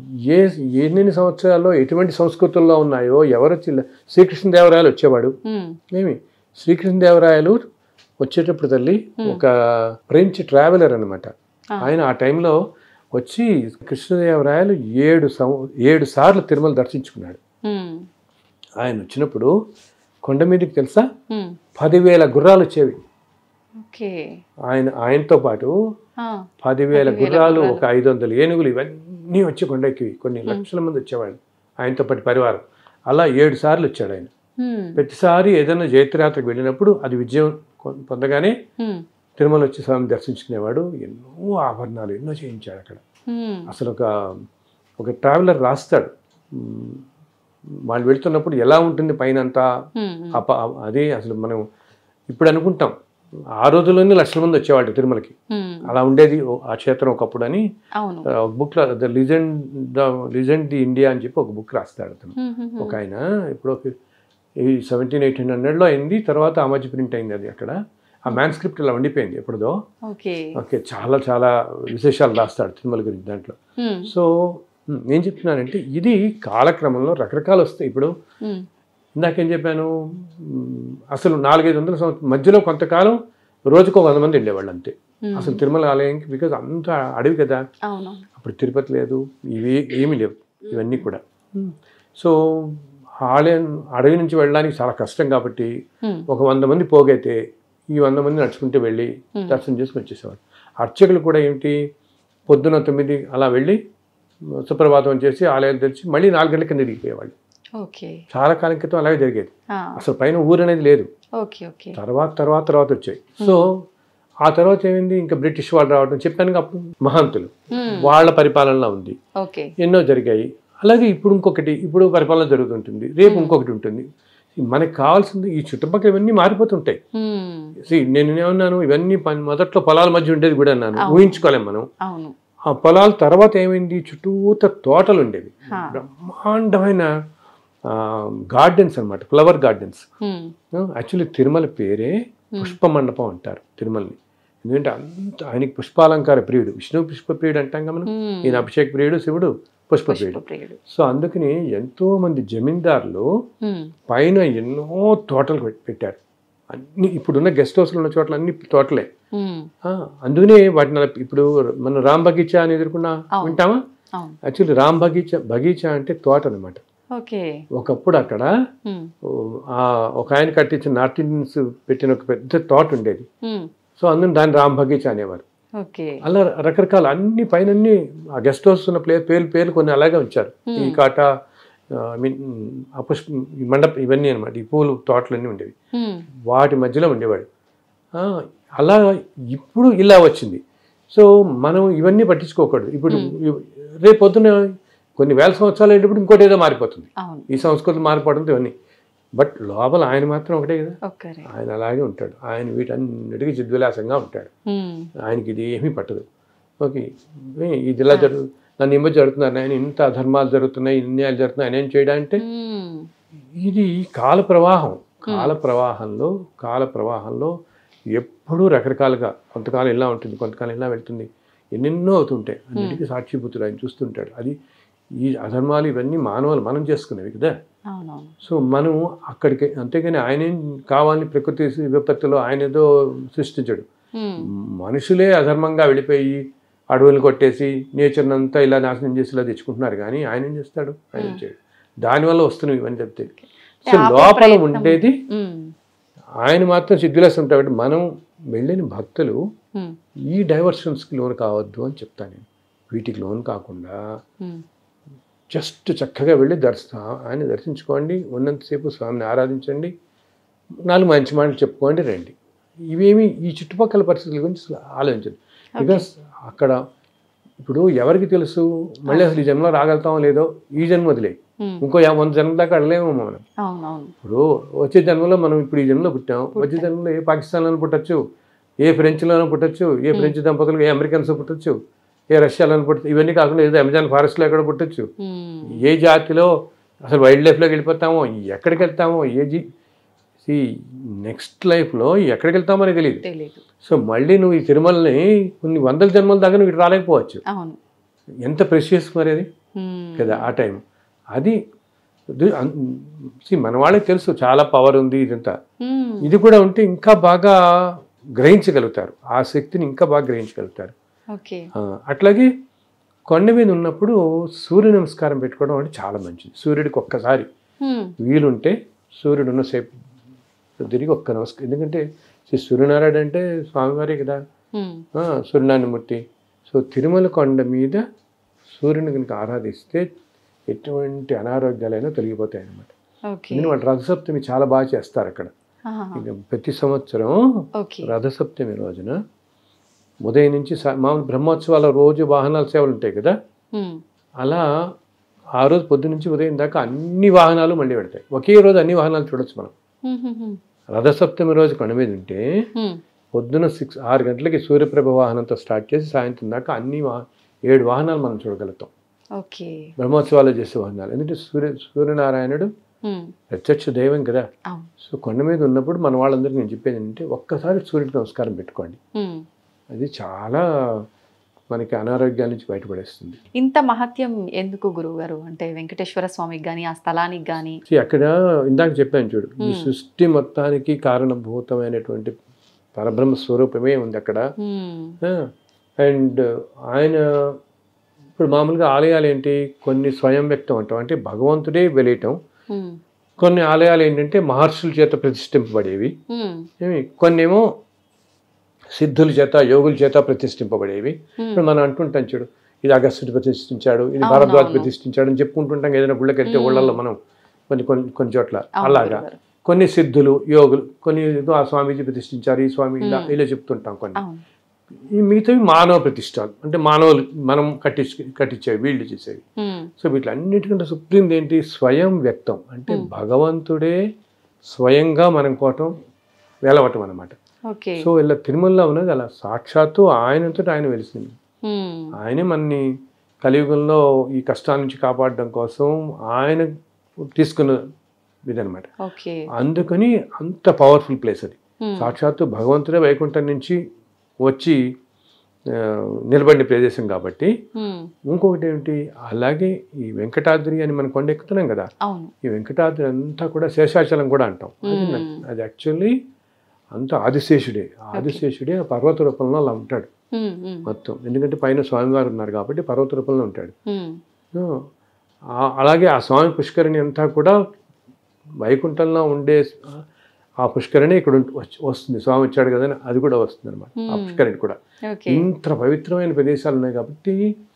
S3: ఏ ఎన్ని సంవత్సరాల్లో ఎటువంటి సంస్కృతుల్లో ఉన్నాయో ఎవరు వచ్చి శ్రీకృష్ణదేవరాయలు వచ్చేవాడు
S2: మ్మ్.
S3: ఏమి శ్రీకృష్ణదేవరాయలు వచ్చేటప్పుడు తల్లి ఒక ఫ్రెంచ్ ట్రావెలర్ అనమాట
S2: ఆ.
S3: ఆయన ఆ టైంలో వచ్చి కృష్ణదేవరాయలు ఏడు సం ఏడు సార్లు తిరుమల దర్శించుకున్నాడు
S2: మ్మ్.
S3: ఆయన వచ్చినప్పుడు కొండ మీదకి తెలుసా
S2: మ్మ్.
S3: పదివేల గుర్రాలు వచ్చేవి
S2: ఓకే
S3: ఆయన ఆయనతో పాటు
S2: ఆ.
S3: పదివేల
S2: పదివేల
S3: గుర్రాలు
S2: గుర్రాలు.
S3: ఒక ఐదు వందల ఏనుగులు ఇవన్నీ వచ్చి కొండెక్కి కొన్ని లక్షల మంది వచ్చేవాళ్ళు ఆయనతో పాటు పరివారం అలా ఏడు సార్లు వచ్చాడు ఆయన
S2: మ్మ్.
S3: ప్రతిసారి ఏదైనా జైత్రయాత్రకు వెళ్ళినప్పుడు అది విజయం కొ- పొందగానే
S2: మ్మ్.
S3: తిరుమల వచ్చి స్వామి దర్శించుకునేవాడు ఎన్నో ఆభరణాలు ఎన్నో చేయించాడు అక్కడ
S2: మ్మ్.
S3: అసలు ఒక ఒక ట్రావెలర్ రాస్తాడు మ్, వాళ్ళు వెళ్తున్నప్పుడు ఎలా ఉంటుంది పైన అంతా
S2: మ్మ్. మ్మ్.
S3: అప అదే అసలు మనం ఇప్పుడు అనుకుంటాం ఆ రోజుల్లోనే లక్షల మంది వచ్చేవాళ్ళు తిరుమలకి
S2: మ్మ్.
S3: అలా ఉండేది ఓ- ఆ క్షేత్రం ఒకప్పుడు అని
S2: అవును
S3: ఆ, ఒక book the legend the legend the India అని చెప్పి ఒక బుక్ రాస్తాడు అతను
S2: మ్మ్. మ్మ్.
S3: ఒక ఆయన ఇప్పుడు ఒక ఈ సెవెంటీన్ ఎయిటీన్ హండ్రెడ్లో అయింది తర్వాత ఆ మధ్య ప్రింట్ అయింది అది అక్కడ ఆ మ్యాన్ స్క్రిప్ట్ ఇలా ఉండిపోయింది ఎప్పుడుదో
S2: ఓకే
S3: ఓకే చాలా చాలా విశేషాలు రాస్తాడు తిరుమల గురించి దాంట్లో
S2: ఉమ్,
S3: సో ఉమ్, నేను చెప్తున్నానంటే ఇది కాలక్రమంలో రకరకాలు వస్తాయి ఇప్పుడు
S2: ఉమ్,
S3: ఇందాకేం చెప్పాను ఉమ్, అసలు నాలుగైదు వందల సంవత్సరం మధ్యలో కొంతకాలం రోజుకో వంద మంది ఉండేవాళ్ళు అంతే
S2: ఉమ్.
S3: అసలు తిరుమల ఆలయంకి బికాజ్ అంత అడవి కదా
S2: అవును
S3: అప్పుడు తిరుపతి లేదు ఇవి ఏమీ లేవు ఇవన్నీ కూడా సో ఆలయం అడవి నుంచి వెళ్ళడానికి చాలా కష్టం కాబట్టి
S2: ఉమ్,
S3: ఒక వంద మంది పోగైతే ఈ వంద మంది నడుచుకుంటూ వెళ్ళి దర్శనం చేసుకుని వచ్చేసేవారు అర్చకులు కూడా ఏమిటి పొద్దున తొమ్మిది అలా వెళ్ళి సుప్రభాతం చేసి ఆలయాలు తెరిచి మళ్ళీ నాలుగు గంటల కింద దిగిపోయేవాళ్ళు
S2: ఓకే
S3: చాలా కాలం క్రితం అలాగే జరిగేది
S2: ఆ,
S3: అసలు పైన ఊరు అనేది లేదు
S2: ఓకే ఓకే
S3: తర్వాత తర్వాత తర్వాత వచ్చాయి సో ఆ తర్వాత ఏమైంది ఇంకా బ్రిటిష్ వాళ్ళు రావడం చెప్పాను అప్పుడు మహంతులు
S2: ఉమ్,
S3: వాళ్ళ పరిపాలనలో ఉంది
S2: ఓకే
S3: ఎన్నో జరిగాయి అలాగే ఇప్పుడు ఇంకొకటి ఇప్పుడు పరిపాలన జరుగుతుంటుంది రేపు ఇంకొకటి ఉంటుంది మనకి కావాల్సింది ఈ చుట్టుపక్కల ఇవన్నీ మారిపోతుంటాయి
S2: ఉమ్,
S3: See, నేను ఏమన్నాను ఇవన్నీ ప- మొదట్లో పొలాల మధ్య ఉండేది కూడా అన్నాను ఊహించుకోలేం మనం
S2: అవును
S3: ఆ పొలాల తర్వాత ఏమైంది చుట్టూత తోటలు ఉండేవి
S2: హా.
S3: బ్రహ్మాండమైన గార్డెన్స్ అన్నమాట flower gardens
S2: um,
S3: actually Tirumala పేరే పుష్ప మండపం అంటారు తిరుమలని ఎందుకంటే అంత ఆయనకి పుష్పాలంకార ప్రియుడు విష్ణు పుష్ప ప్రియుడు అంటాం కదా మనం
S2: ఉమ్,
S3: ఈయన అభిషేక్ ప్రియుడు శివుడు పుష్ప ప్రియుడు
S2: ప్రియుడు
S3: సో అందుకని ఎంతో మంది జమీందారులు
S2: ఉమ్,
S3: పైన ఎన్నో తోటలు పెట్- పెట్టారు అన్ని ఇప్పుడున్న గెస్ట్ హౌస్లు ఉన్న చోట్ల అన్ని తోటలే
S2: ఉమ్,
S3: ఆ, అందుకనే వాటిని అలా ఇప్పుడు మనం రామ్ బగీచా అని ఎదుర్కొన్నా
S2: అవును.
S3: వింటామా
S2: అవును
S3: యాక్చువల్లీ రామ్ బగీచా బగీచా అంటే తోట అనమాట
S2: ఓకే
S3: ఒకప్పుడు అక్కడ
S2: ఉమ్,
S3: ఓ, ఆ ఒక ఆయన కట్టించిన నార్త్ ఇండియన్స్ పెట్టిన ఒక పెద్ద తోట ఉండేది
S2: ఉమ్,
S3: సో అందుకని దాన్ని రామ్ బగీచా అనేవారు
S2: ఓకే
S3: అలా రకరకాల అన్ని పైన అన్ని ఆ గెస్ట్ హౌస్ ఉన్న ప్లే పేర్లు పేర్లు కొన్ని అలాగే ఉంచారు ఈ కాట ఐ మీన్ ఆ పుష్ప ఈ మండప ఇవన్నీ అనమాట ఈ పూలు తోటలన్నీ ఉండేవి
S2: ఉమ్,
S3: వాటి మధ్యలో ఉండేవాడు ఆ, అలా ఇప్పుడు ఇలా వచ్చింది సో మనం ఇవన్నీ పట్టించుకోకూడదు ఇప్పుడు ఇవ్- రేపు పొద్దున కొన్ని వేల సంవత్సరాలు వెళ్ళేటప్పుడు ఇంకోటి ఏదో మారిపోతుంది
S2: అవును
S3: ఈ సంస్కృతులు మారిపోవడంతో ఇవన్నీ బట్ లోపల ఆయన మాత్రం ఒకటే కదా
S2: ఓకే
S3: ఆయన అలాగే ఉంటాడు ఆయన వీటన్నిటికీ చిద్విలాసంగా ఉంటాడు
S2: ఉమ్,
S3: ఆయనకి ఇది ఏమీ పట్టదు ఓకే ఏ, ఇది ఇలా జరుగు నన్ను ఇమ్మ జరుగుతున్నారు ఆయన ఇంత అధర్మాలు జరుగుతున్నాయి ఇన్యాయాలు జరుగుతున్నాయి ఆయన ఏం చేయడంటే
S2: ఉమ్,
S3: ఇది కాల ప్రవాహం కాల ప్రవాహంలో కాల ప్రవాహంలో ఎప్పుడూ రకరకాలుగా కొంతకాలం ఇలా ఉంటుంది కొంతకాలం ఇలా వెళ్తుంది ఎన్నెన్నో అవుతుంటాయి అన్నిటికీ సాక్షిభూతుడు ఆయన చూస్తుంటాడు అది ఈ అధర్మాలు ఇవన్నీ మానవులు మనం చేసుకునేవి కదా
S2: అవునవును
S3: సో మనం అక్కడికి అంతేగాని ఆయన ఏం కావాలని ప్రకృతి విపత్తులో ఆయన ఏదో సృష్టించడు
S2: ఉమ్,
S3: మనుషులే అధర్మంగా వెళ్ళిపోయి అడవులను కొట్టేసి నేచర్ని అంతా ఇలా నాశనం చేసి ఇలా తెచ్చుకుంటున్నారు కానీ ఆయన ఏం చేస్తాడు ఆయన ఏం చేయడు దానివల్ల వస్తున్నాయి ఇవన్నీ చెప్తే సో
S2: ఆపే
S3: లోపల
S2: ప్రయత్నం.
S3: ఉండేది
S2: ఉమ్,
S3: ఆయన మాత్రం సిద్ధిలేసి ఉంటాడు మనం వెళ్ళిన భక్తులు
S2: ఉమ్,
S3: ఈ డైవర్షన్స్కి లోన్ కావద్దు అని చెప్తాను నేను వీటికి లోన్ కాకుండా
S2: ఉమ్,
S3: జస్ట్ చక్కగా వెళ్ళి దర్శన ఆయన దర్శించుకోండి ఉన్నంతసేపు స్వామిని ఆరాధించండి నాలుగు మంచి మాటలు చెప్పుకోండి రండి ఇవేమి ఈ చుట్టుపక్కల పరిస్థితుల గురించి అసలు ఆలోచించండి బికాస్ అక్కడ ఇప్పుడు ఎవరికి తెలుసు మళ్ళీ అసలు ఈ జన్మలో రాగలుగుతామో లేదో ఈ జన్మ వదిలే
S2: ఉమ్,
S3: ఇంకో యా- వంద జన్మ దాకా అడలేము మనం
S2: అవునవును
S3: ఇప్పుడు వచ్చే జన్మలో మనం ఇప్పుడు ఈ జన్మలో పుట్టాం వచ్చే జన్మలో ఏ పాకిస్తాన్లోనూ పుట్టచ్చు ఏ ఫ్రెంచ్లోనూ పుట్టచ్చు ఏ ఫ్రెంచ్ దంపతులు ఏ అమెరికన్స్ పుట్టచ్చు ఏ రష్యాలోనూ పుట్టచ్చు ఇవన్నీ కాకుండా ఏదో అమెజాన్ ఫారెస్ట్లో ఎక్కడ పుట్టచ్చు
S2: ఉమ్,
S3: ఏ జాతిలో అసలు వైల్డ్ లైఫ్లోకి వెళ్ళిపోతామో ఎక్కడికి వెళ్తామో ఏ జీ సి నెక్స్ట్ లైఫ్లో ఎక్కడికి వెళ్తామో అని తెలియదు
S2: తెలీదు
S3: సో మళ్ళీ నువ్వు ఈ తిరుమలని కొన్ని వందల జన్మల దాకా నువ్వు ఇటు రాలేకపోవచ్చు
S2: అవును
S3: ఎంత ప్రెషియస్ మరి అది
S2: ఉమ్,
S3: కదా ఆ టైం అది సి మన వాళ్ళకి తెలుసు చాలా పవర్ ఉంది ఇదంతా
S2: ఉమ్,
S3: ఇది కూడా ఉంటే ఇంకా బాగా గ్రహించగలుగుతారు ఆ శక్తిని ఇంకా బాగా గ్రహించగలుగుతారు
S2: ఓకే
S3: ఆ, అట్లాగే కొండ మీద ఉన్నప్పుడు సూర్య నమస్కారం పెట్టుకోవడం అంటే చాలా మంచిది సూర్యుడికి ఒక్కసారి
S2: ఉమ్,
S3: వీలుంటే సూర్యుడు ఉన్నసేపు తిరిగి ఒక్క నమస్కారం ఎందుకంటే శ్రీ సూర్యనారాయణ అంటే స్వామివారే కదా
S2: ఉమ్,
S3: ఆ, సూర్యనారాయణమూర్తి సో తిరుమల కొండ మీద సూర్యుని కనుక ఆరాధిస్తే ఎటువంటి అనారోగ్యాలైనా తొలగిపోతాయి అన్నమాట
S2: ఓకే
S3: ఎందుకంటే వాళ్ళు రథసప్తమి చాలా బాగా చేస్తారు అక్కడ
S2: ఆహా,
S3: ఇక ప్రతి సంవత్సరం
S2: ఓకే
S3: రథసప్తమి రోజున ఉదయం నుంచి సా- మామూలు బ్రహ్మోత్సవాల రోజు వాహనాల సేవలు ఉంటాయి కదా
S2: ఉమ్,
S3: అలా ఆ రోజు పొద్దు నుంచి ఉదయం దాకా అన్ని వాహనాలు మళ్ళీ పెడతాయి ఒకే రోజు అన్ని వాహనాలు చూడొచ్చు మనం
S2: ఉమ్, ఉమ్, ఉమ్,
S3: రథసప్తమి రోజు కొండ మీద ఉంటే
S2: ఉమ్,
S3: పొద్దున సిక్స్ ఆరు గంటలకి సూర్యప్రభ వాహనంతో స్టార్ట్ చేసి సాయంత్రం దాకా అన్ని వా ఏడు వాహనాలు మనం చూడగలుగుతాం
S2: ఓకే
S3: బ్రహ్మోత్సవాలు చేసే వాహనాలు ఎందుకంటే సూర్య సూర్యనారాయణుడు
S2: ఉమ్,
S3: ప్రత్యక్ష దైవం కదా
S2: అవును
S3: సో కొండ మీద ఉన్నప్పుడు మన వాళ్ళందరికీ నేను చెప్పేది ఏంటంటే ఒక్కసారి సూర్యుడికి నమస్కారం పెట్టుకోండి
S2: ఉమ్.
S3: అది చాలా మనకి అనారోగ్యాల నుంచి బయటపడేస్తుంది
S2: ఇంత మహత్యం ఎందుకు గురువు గారు అంటే వెంకటేశ్వర స్వామికి కానీ ఆ స్థలానికి కానీ
S3: See, అక్కడ ఇందాక చెప్పాను చూడు ఈ
S2: Hmm.
S3: సృష్టి మొత్తానికి కారణభూతమైనటువంటి పరబ్రహ్మ స్వరూపమే ఉంది అక్కడ అండ్ ఆయన ఇప్పుడు మామూలుగా ఆలయాలు ఏంటి కొన్ని స్వయం వ్యక్తం అంటాం అంటే భగవంతుడే వెలియటం కొన్ని ఆలయాలు ఏంటంటే మహర్షుల చేత ప్రతిష్ఠింపబడేవి ఏమి కొన్ని ఏమో సిద్ధుల చేత యోగుల చేత ప్రతిష్ఠింపబడేవి ఇప్పుడు మనం అంటుంటాం చూడు ఇది అగస్టుడు ప్రతిష్ఠించాడు ఇది
S2: అవును,
S3: భారద్వాజ్
S2: అవును.
S3: ప్రతిష్ఠించాడు అని చెప్పుకుంటుంటాం ఏదైనా గుళ్ళకి వెళ్తే
S2: మ్మ్.
S3: ఊళ్ళల్లో మనం కొన్ని కొన్ని కొన్ని చోట్ల
S2: అవును
S3: అలాగా
S2: గురుగారు.
S3: కొన్ని సిద్ధులు యోగులు కొన్ని ఏదో ఆ స్వామీజీ ప్రతిష్ఠించారు ఈ స్వామి ఇలా
S2: మ్మ్.
S3: ఇలా చెప్తుంటాం కొన్ని
S2: అవును
S3: ఈ మిగతావి మానవ ప్రతిష్టాలు అంటే మానవులు మనం కట్టించు కట్టించేవి వీళ్ళు చేసేవి
S2: ఉమ్,
S3: సో వీటిలన్నిటికంటే సుప్రీం ఏంటి స్వయం వ్యక్తం అంటే
S2: మ్మ్.
S3: భగవంతుడే స్వయంగా మనం కోటం వేలవటం అనమాట
S2: ఓకే
S3: సో ఇలా తిరుమలలో ఉన్నది అలా సాక్షాత్తు ఆయనంతో ఆయన వెలిసింది
S2: ఉమ్,
S3: ఆయనే మనని కలియుగంలో ఈ కష్టాల నుంచి కాపాడడం కోసం ఆయన తీసుకున్న ఇదనమాట
S2: ఓకే
S3: అందుకని అంత పవర్ఫుల్ ప్లేస్ అది
S2: ఉమ్,
S3: సాక్షాత్తు భగవంతుడే వైకుంఠం నుంచి వచ్చి ఆ, నిలబడిన ప్రదేశం కాబట్టి
S2: ఉమ్,
S3: ఇంకొకటి ఏమిటి అలాగే ఈ వెంకటాద్రి అని మనం కొండ ఎక్కుతున్నాం కదా
S2: అవును
S3: ఈ వెంకటాద్రి అంతా కూడా శేషాచలం కూడా అంటాం అది న-
S2: మ్మ్.
S3: అది యాక్చువల్లీ అంత ఆదిశేషుడే ఆదిశేషుడే ఆ పర్వత రూపంలో అలా ఉంటాడు
S2: ఉమ్, ఉమ్,
S3: మొత్తం ఎందుకంటే పైన స్వామివారు ఉన్నారు కాబట్టి పర్వత రూపంలో ఉంటాడు
S2: ఉమ్,
S3: సో, ఆ- అలాగే ఆ స్వామి పుష్కరిణి అంతా కూడా వైకుంఠంలో ఉండే ఆ పుష్కరిణి ఇక్కడ ఉంట- వచ్చి- వస్తుంది స్వామి వచ్చాడు కదా అని అది కూడా వస్తుంది అనమాట ఆ
S2: Hmm.
S3: పుష్కరిణి కూడా
S2: ఓకే
S3: ఇంత పవిత్రమైన ప్రదేశాలు ఉన్నాయి కాబట్టి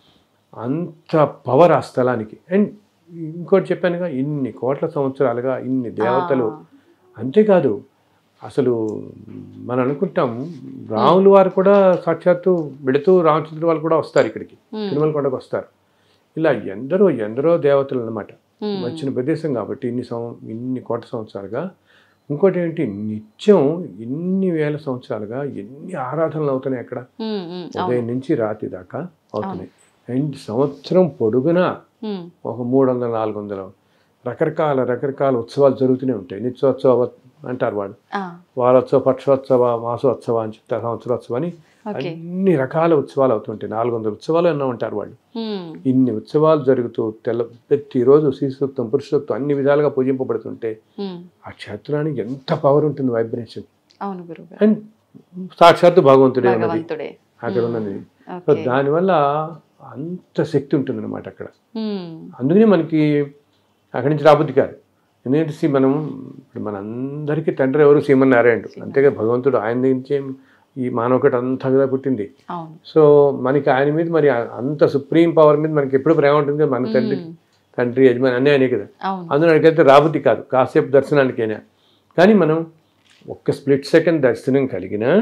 S3: అంత పవర్ ఆ స్థలానికి అండ్ ఇంకోటి చెప్పానుగా ఇన్ని కోట్ల సంవత్సరాలుగా ఇన్ని దేవతలు
S2: ఆ,
S3: అంతేకాదు అసలు మనం అనుకుంటాం రాములు వారు కూడా సాక్షాత్తు వెళుతూ రామచంద్ర వాళ్ళు కూడా వస్తారు ఇక్కడికి
S2: ఉమ్,
S3: తిరుమల కొండకు వస్తారు ఇలా ఎందరో ఎందరో దేవతలు అన్నమాట
S2: ఉమ్,
S3: వచ్చిన ప్రదేశం కాబట్టి ఇన్ని సం ఇన్ని కోట్ల సంవత్సరాలుగా ఇంకోటి ఏంటి నిత్యం ఇన్ని వేల సంవత్సరాలుగా ఎన్ని ఆరాధనలు అవుతున్నాయి అక్కడ
S2: ఉమ్, ఉమ్, అవును
S3: ఉదయం నుంచి రాత్రి దాకా అవుతున్నాయి అండ్ సంవత్సరం పొడుగునా
S2: ఉమ్,
S3: ఒక మూడు వందల నాలుగు వందల రకరకాల రకరకాల ఉత్సవాలు జరుగుతూనే ఉంటాయి నిత్యోత్సవ అంటారు వాళ్ళు
S2: ఆ,
S3: వారోత్సవ పక్షోత్సవ మాసోత్సవ అని చెప్తారు సంవత్సరోత్సవ అని
S2: ఓకే
S3: అన్ని రకాల ఉత్సవాలు అవుతుంటాయి నాలుగు వందల ఉత్సవాలు ఎన్నో ఉంటారు వాళ్ళు
S2: ఉమ్,
S3: ఇన్ని ఉత్సవాలు జరుగుతూ తెల్ల ప్రతిరోజు శ్రీసూక్తం పురుషోక్తం అన్ని విధాలుగా పూజింపబడుతుంటే
S2: ఉమ్,
S3: ఆ క్షేత్రానికి ఎంత పవర్ ఉంటుంది వైబ్రేషన్
S2: అవును గురువు గారు
S3: అండ్ సాక్షాత్తు భగవంతుడే ఉన్నది
S2: భగవంతుడే
S3: అక్కడ ఉన్నది సో
S2: ఓకే
S3: దానివల్ల అంత శక్తి ఉంటుంది అనమాట అక్కడ
S2: ఉమ్,
S3: అందుకనే మనకి అక్కడి నుంచి రాబుద్ది కాదు ఎందుకంటే సి మనం ఇప్పుడు మనందరికీ తండ్రి ఎవరు శ్రీమన్నారాయణుడు అంతేగా భగవంతుడు ఆయన నుంచే ఈ మానవకట అంతా కదా పుట్టింది
S2: అవును
S3: సో మనకి ఆయన మీద మరి అంత సుప్రీం పవర్ మీద మనకి ఎప్పుడు ప్రేమ ఉంటుంది కదా మన తండ్రి
S2: ఉమ్,
S3: తండ్రి యజమాని అన్నీ ఆయనే కదా
S2: అవును
S3: అందులో అడిగితే రాబుద్ది కాదు కాసేపు దర్శనానికైనా కానీ మనం ఒక్క స్ప్లిట్ సెకండ్ దర్శనం కలిగినా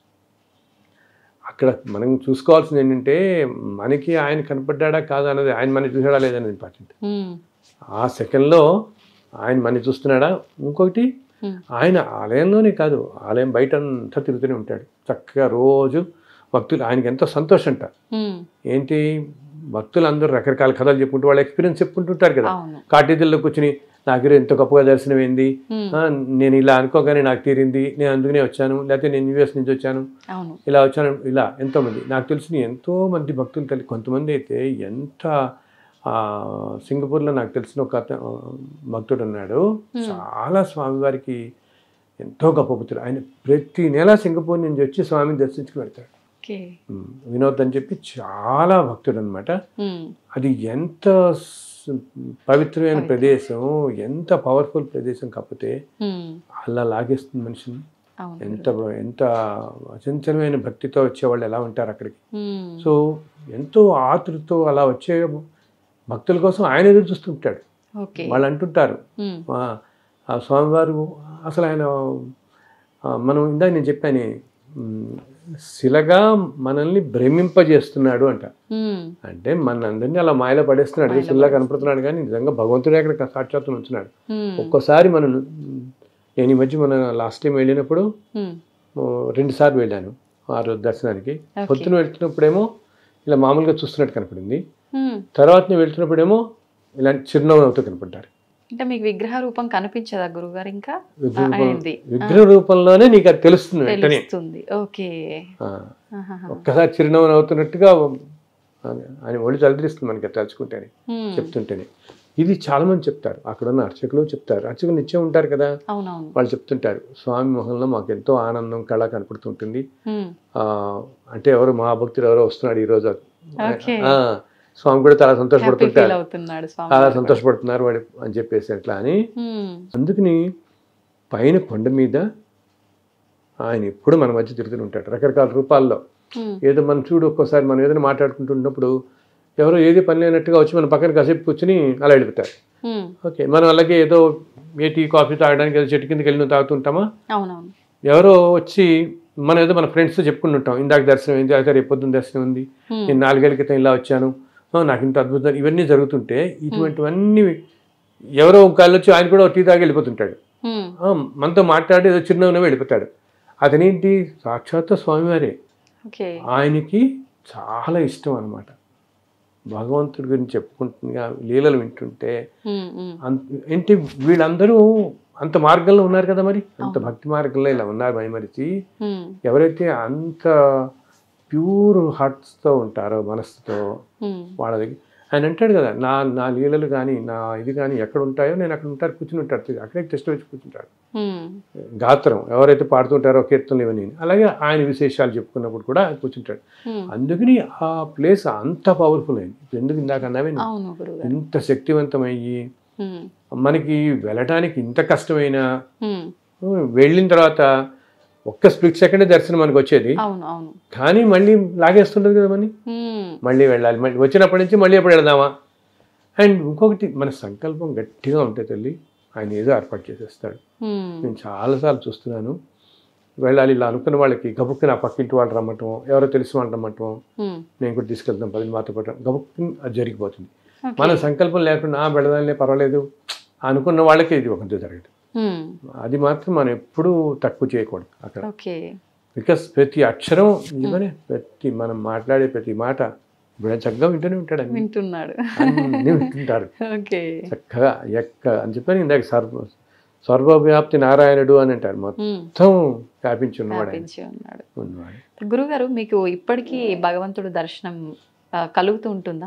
S3: అక్కడ మనం చూసుకోవాల్సింది ఏంటంటే మనకి ఆయన కనపడ్డా కాదా అన్నది ఆయన మనకి చూసాడా లేదనేది ఇంపార్టెంట్
S2: ఉమ్,
S3: ఆ సెకండ్లో ఆయన మనని చూస్తున్నాడా ఇంకొకటి
S2: ఉమ్,
S3: ఆయన ఆలయంలోనే కాదు ఆలయం బయట అంతా తిరుగుతూనే ఉంటాడు చక్కగా రోజు భక్తులు ఆయనకి ఎంతో సంతోషం అంట
S2: ఉమ్,
S3: ఏంటి భక్తులు అందరూ రకరకాల కథలు చెప్పుకుంటూ వాళ్ళ ఎక్స్పీరియన్స్ చెప్పుకుంటుంటారు కదా
S2: అవును
S3: కాటేజీల్లో కూర్చుని నా దగ్గర ఎంత గొప్పగా దర్శనం అయింది
S2: ఉమ్,
S3: ఆ, నేను ఇలా అనుకోగానే నాకు తీరింది నేను అందుకనే వచ్చాను లేకపోతే నేను యూఎస్ నుంచి వచ్చాను
S2: అవును
S3: ఇలా వచ్చాను ఇలా ఎంతోమంది నాకు తెలిసిన ఎంతో మంది భక్తులు తల్లి కొంతమంది అయితే ఎంత ఆ, సింగపూర్లో నాకు తెలిసిన ఒక అత- ఆ, భక్తుడు ఉన్నాడు
S2: Hmm.
S3: చాలా స్వామివారికి ఎంతో గొప్ప భక్తుడు ఆయన ప్రతి నెల సింగపూర్ నుంచి వచ్చి స్వామిని దర్శించుకు పెడతాడు
S2: ఓకే
S3: ఉమ్, వినోద్ అని చెప్పి చాలా భక్తుడు అనమాట
S2: ఉమ్,
S3: అది ఎంత స్- పవిత్రమైన
S2: పవిత్ర.
S3: ప్రదేశం ఎంత పవర్ఫుల్ ప్రదేశం కాకపోతే
S2: ఉమ్,
S3: అలా లాగేస్తుంది మనిషిని
S2: అవును
S3: ఎంత ఎంత అచంచలమైన భక్తితో వచ్చేవాళ్ళు ఎలా ఉంటారు అక్కడికి
S2: ఉమ్,
S3: సో ఎంతో ఆతృతో అలా వచ్చే భక్తుల కోసం ఆయన ఎదురు చూస్తుంటాడు
S2: ఓకే
S3: వాళ్ళు అంటుంటారు
S2: ఉమ్,
S3: "ఆ, ఆ స్వామివారు అసలు ఆయన ఆ, మనం ఇందాక నేను చెప్పాను ఉమ్, శిలగా మనల్ని భ్రమింపజేస్తున్నాడు అంట
S2: ఉమ్,
S3: అంటే మన అందరినీ అలా మాయలో పడేస్తున్నాడు
S2: మాయలో
S3: శిలగా కనపడుతున్నాడు కానీ నిజంగా భగవంతుడే అక్కడ సాక్షాత్తు ఉంచున్నాడు
S2: ఉమ్,
S3: ఒక్కోసారి మనం నేను ఈ మధ్య మన లాస్ట్ టైం వెళ్ళినప్పుడు
S2: ఉమ్,
S3: ఓ, రెండు సార్లు వెళ్ళాను ఆ రోజు దర్శనానికి
S2: ఓకే.
S3: పొద్దున వెళ్తున్నప్పుడేమో ఇలా మామూలుగా చూస్తున్నట్టు కనపడింది
S2: ఉమ్,
S3: తర్వాత నేను వెళ్తున్నప్పుడేమో ఇలాంటి చిరునవ్వు నవ్వుతూ కనపడ్డారు
S2: అంటే మీకు విగ్రహ రూపం కనిపించదా గురుగారు ఇంకా
S3: విగ్రహ రూపం-
S2: ఆయనది.
S3: విగ్రహ రూపంలోనే నీకు అది తెలుస్తుంది వెంటనే
S2: తెలుస్తుంది ఓకే
S3: ఆ,
S2: ఆహాహా.
S3: ఒక్కసారి చిరునవ్వు నవ్వుతున్నట్టుగా ఆయన ఒళ్ళు తలదిరిస్తుంది మనకి అది తలుచుకుంటేనే
S2: హ్మ్.
S3: చెప్తుంటేనే ఇది చాలా మంది చెప్తారు అక్కడ ఉన్న అర్చకులు చెప్తారు అర్చకులు నిత్యం ఉంటారు కదా
S2: అవునవును
S3: వాళ్ళు చెప్తుంటారు స్వామి మొహంలో మాకు ఎంతో ఆనందం కళ కనపడుతుంటుంది
S2: హ్మ్.
S3: ఆ, అంటే ఎవరు మహాభక్తుడు ఎవరో వస్తున్నాడు ఈరోజు
S2: ఓకే.
S3: ఆ, స్వామి కూడా చాలా
S2: హ్యాపీ ఫీల్
S3: సంతోషపడుతుంటారు
S2: అవుతున్నాడు స్వామి
S3: చాలా
S2: వారు కూడా.
S3: సంతోషపడుతున్నారు వాడు అని చెప్పేసి అట్లా అని
S2: హ్మ్.
S3: అందుకని పైన కొండ మీద ఆయన ఎప్పుడు మన మధ్య తిరుగుతూ ఉంటాడు రకరకాల రూపాల్లో
S2: హ్మ్.
S3: ఏదో మనం చూడు ఒక్కోసారి మనం ఏదైనా మాట్లాడుకుంటున్నప్పుడు ఎవరో ఏది పని లేనట్టుగా వచ్చి మన పక్కన కాసేపు కూర్చుని అలా వెళ్ళిపోతారు
S2: హ్మ్.
S3: ఓకే మనం అలాగే ఏదో ఏ టీ కాఫీ తాగడానికి ఏదో చెట్టు కిందకి వెళ్ళి తాగుతుంటామా
S2: అవునవును
S3: ఎవరో వచ్చి మనం ఏదో మన ఫ్రెండ్స్తో చెప్పుకుంటుంటాం ఇందాక దర్శనం అయింది అయితే రేపు పొద్దున్న దర్శనం ఉంది
S2: హ్మ్.
S3: నేను నాలుగేళ్ల క్రితం ఇలా వచ్చాను ఆ, నాకు ఇంత అద్భుతం ఇవన్నీ జరుగుతుంటే ఇటువంటివన్నీ ఎవరో ఒక కాళ్ళు వచ్చి ఆయన కూడా ఒక టీ తాగి వెళ్ళిపోతుంటాడు
S2: హ్మ్.
S3: ఆ, మనతో మాట్లాడి ఏదో చిరునవ్వునే వెళ్ళిపోతాడు అతనేంటి సాక్షాత్ స్వామివారే
S2: ఓకే
S3: ఆయనకి చాలా ఇష్టం అనమాట భగవంతుడి గురించి చెప్పుకుంటున్నా లీలలు వింటుంటే
S2: హ్మ్. హ్మ్.
S3: అంత ఏంటి వీళ్ళందరూ అంత మార్గంలో ఉన్నారు కదా మరి అంత భక్తి మార్గంలో ఇలా ఉన్నారు మైమరిచి
S2: హ్మ్.
S3: ఎవరైతే అంత ప్యూర్ హార్ట్స్తో ఉంటారో మనస్సుతో
S2: హ్మ్.
S3: వాళ్ళ దగ్గర ఆయన అంటాడు కదా నా నా లీలలు కానీ నా ఇది కానీ ఎక్కడ ఉంటాయో నేను అక్కడ ఉంటారు కూర్చుని ఉంటాడు అక్కడే టెస్ట్ వచ్చి కూర్చుంటాడు
S2: హ్మ్.
S3: గాత్రం ఎవరైతే పాడుతుంటారో కీర్తనలు ఇవన్నీ అలాగే ఆయన విశేషాలు చెప్పుకున్నప్పుడు కూడా ఆయన కూర్చుంటాడు
S2: హ్మ్.
S3: అందుకని ఆ ప్లేస్ అంత పవర్ఫుల్ అయింది ఇప్పుడు ఎందుకు ఇందాక అన్నావే నువ్వు?
S2: అవును గురుగారు
S3: ఇంత శక్తివంతమయ్యి
S2: హ్మ్.
S3: మనకి వెళ్ళటానికి ఇంత కష్టమైనా
S2: హ్మ్.
S3: వెళ్ళిన తర్వాత ఒక్క స్ప్లిట్ సెకండ్ దర్శనం మనకు వచ్చేది
S2: అవును అవును
S3: కానీ మళ్ళీ లాగేస్తుంటుంది కదా మని
S2: హ్మ్.
S3: మళ్ళీ వెళ్ళాలి మళ్ళీ వచ్చినప్పటి నుంచి మళ్ళీ ఎప్పుడు వెళదామా అండ్ ఇంకొకటి మన సంకల్పం గట్టిగా ఉంటే తల్లి ఆయన ఏదో ఏర్పాటు చేసేస్తాడు
S2: హ్మ్.
S3: నేను చాలాసార్లు చూస్తున్నాను వెళ్ళాలి ఇలా అనుకున్న వాళ్ళకి గబుక్కి నా పక్కింటి వాళ్ళు రమ్మటం ఎవరో తెలిసిన వాళ్ళు రమ్మటం
S2: హ్మ్.
S3: నేను కూడా తీసుకెళ్తాం పది మాతో పాటు గబుక్కి అది జరిగిపోతుంది
S2: ఓకే.
S3: మన సంకల్పం లేకుండా "ఆ, వెళదాంలే పర్వాలేదు అనుకున్న వాళ్ళకి ఇది ఒకటి జరగదు
S2: హ్మ్.
S3: అది మాత్రం మనం ఎప్పుడూ తక్కువ చేయకూడదు అక్కడ
S2: ఓకే
S3: బికాస్ ప్రతి అక్షరం నిజమనే ప్రతి మనం మాట్లాడే ప్రతి మాట ఇప్పుడు ఆయన చక్కగా వింటూనే ఉంటాడు అన్ని
S2: వింటున్నాడు
S3: అన్ని వింటుంటారు
S2: ఓకే
S3: చక్కగా ఎక్క అని చెప్పని ఇందాక సర్వ సర్వవ్యాప్తి నారాయణుడు అని అంటారు మొత్తం
S2: హ్మ్.
S3: వ్యాపించి ఉన్నవాడు ఆయన
S2: వ్యాపించి ఉన్నాడు
S3: ఉన్నవాడు
S2: గురుగారు మీకు ఇప్పటికీ భగవంతుడు దర్శనం ఆ, కలుగుతూ ఉంటుందా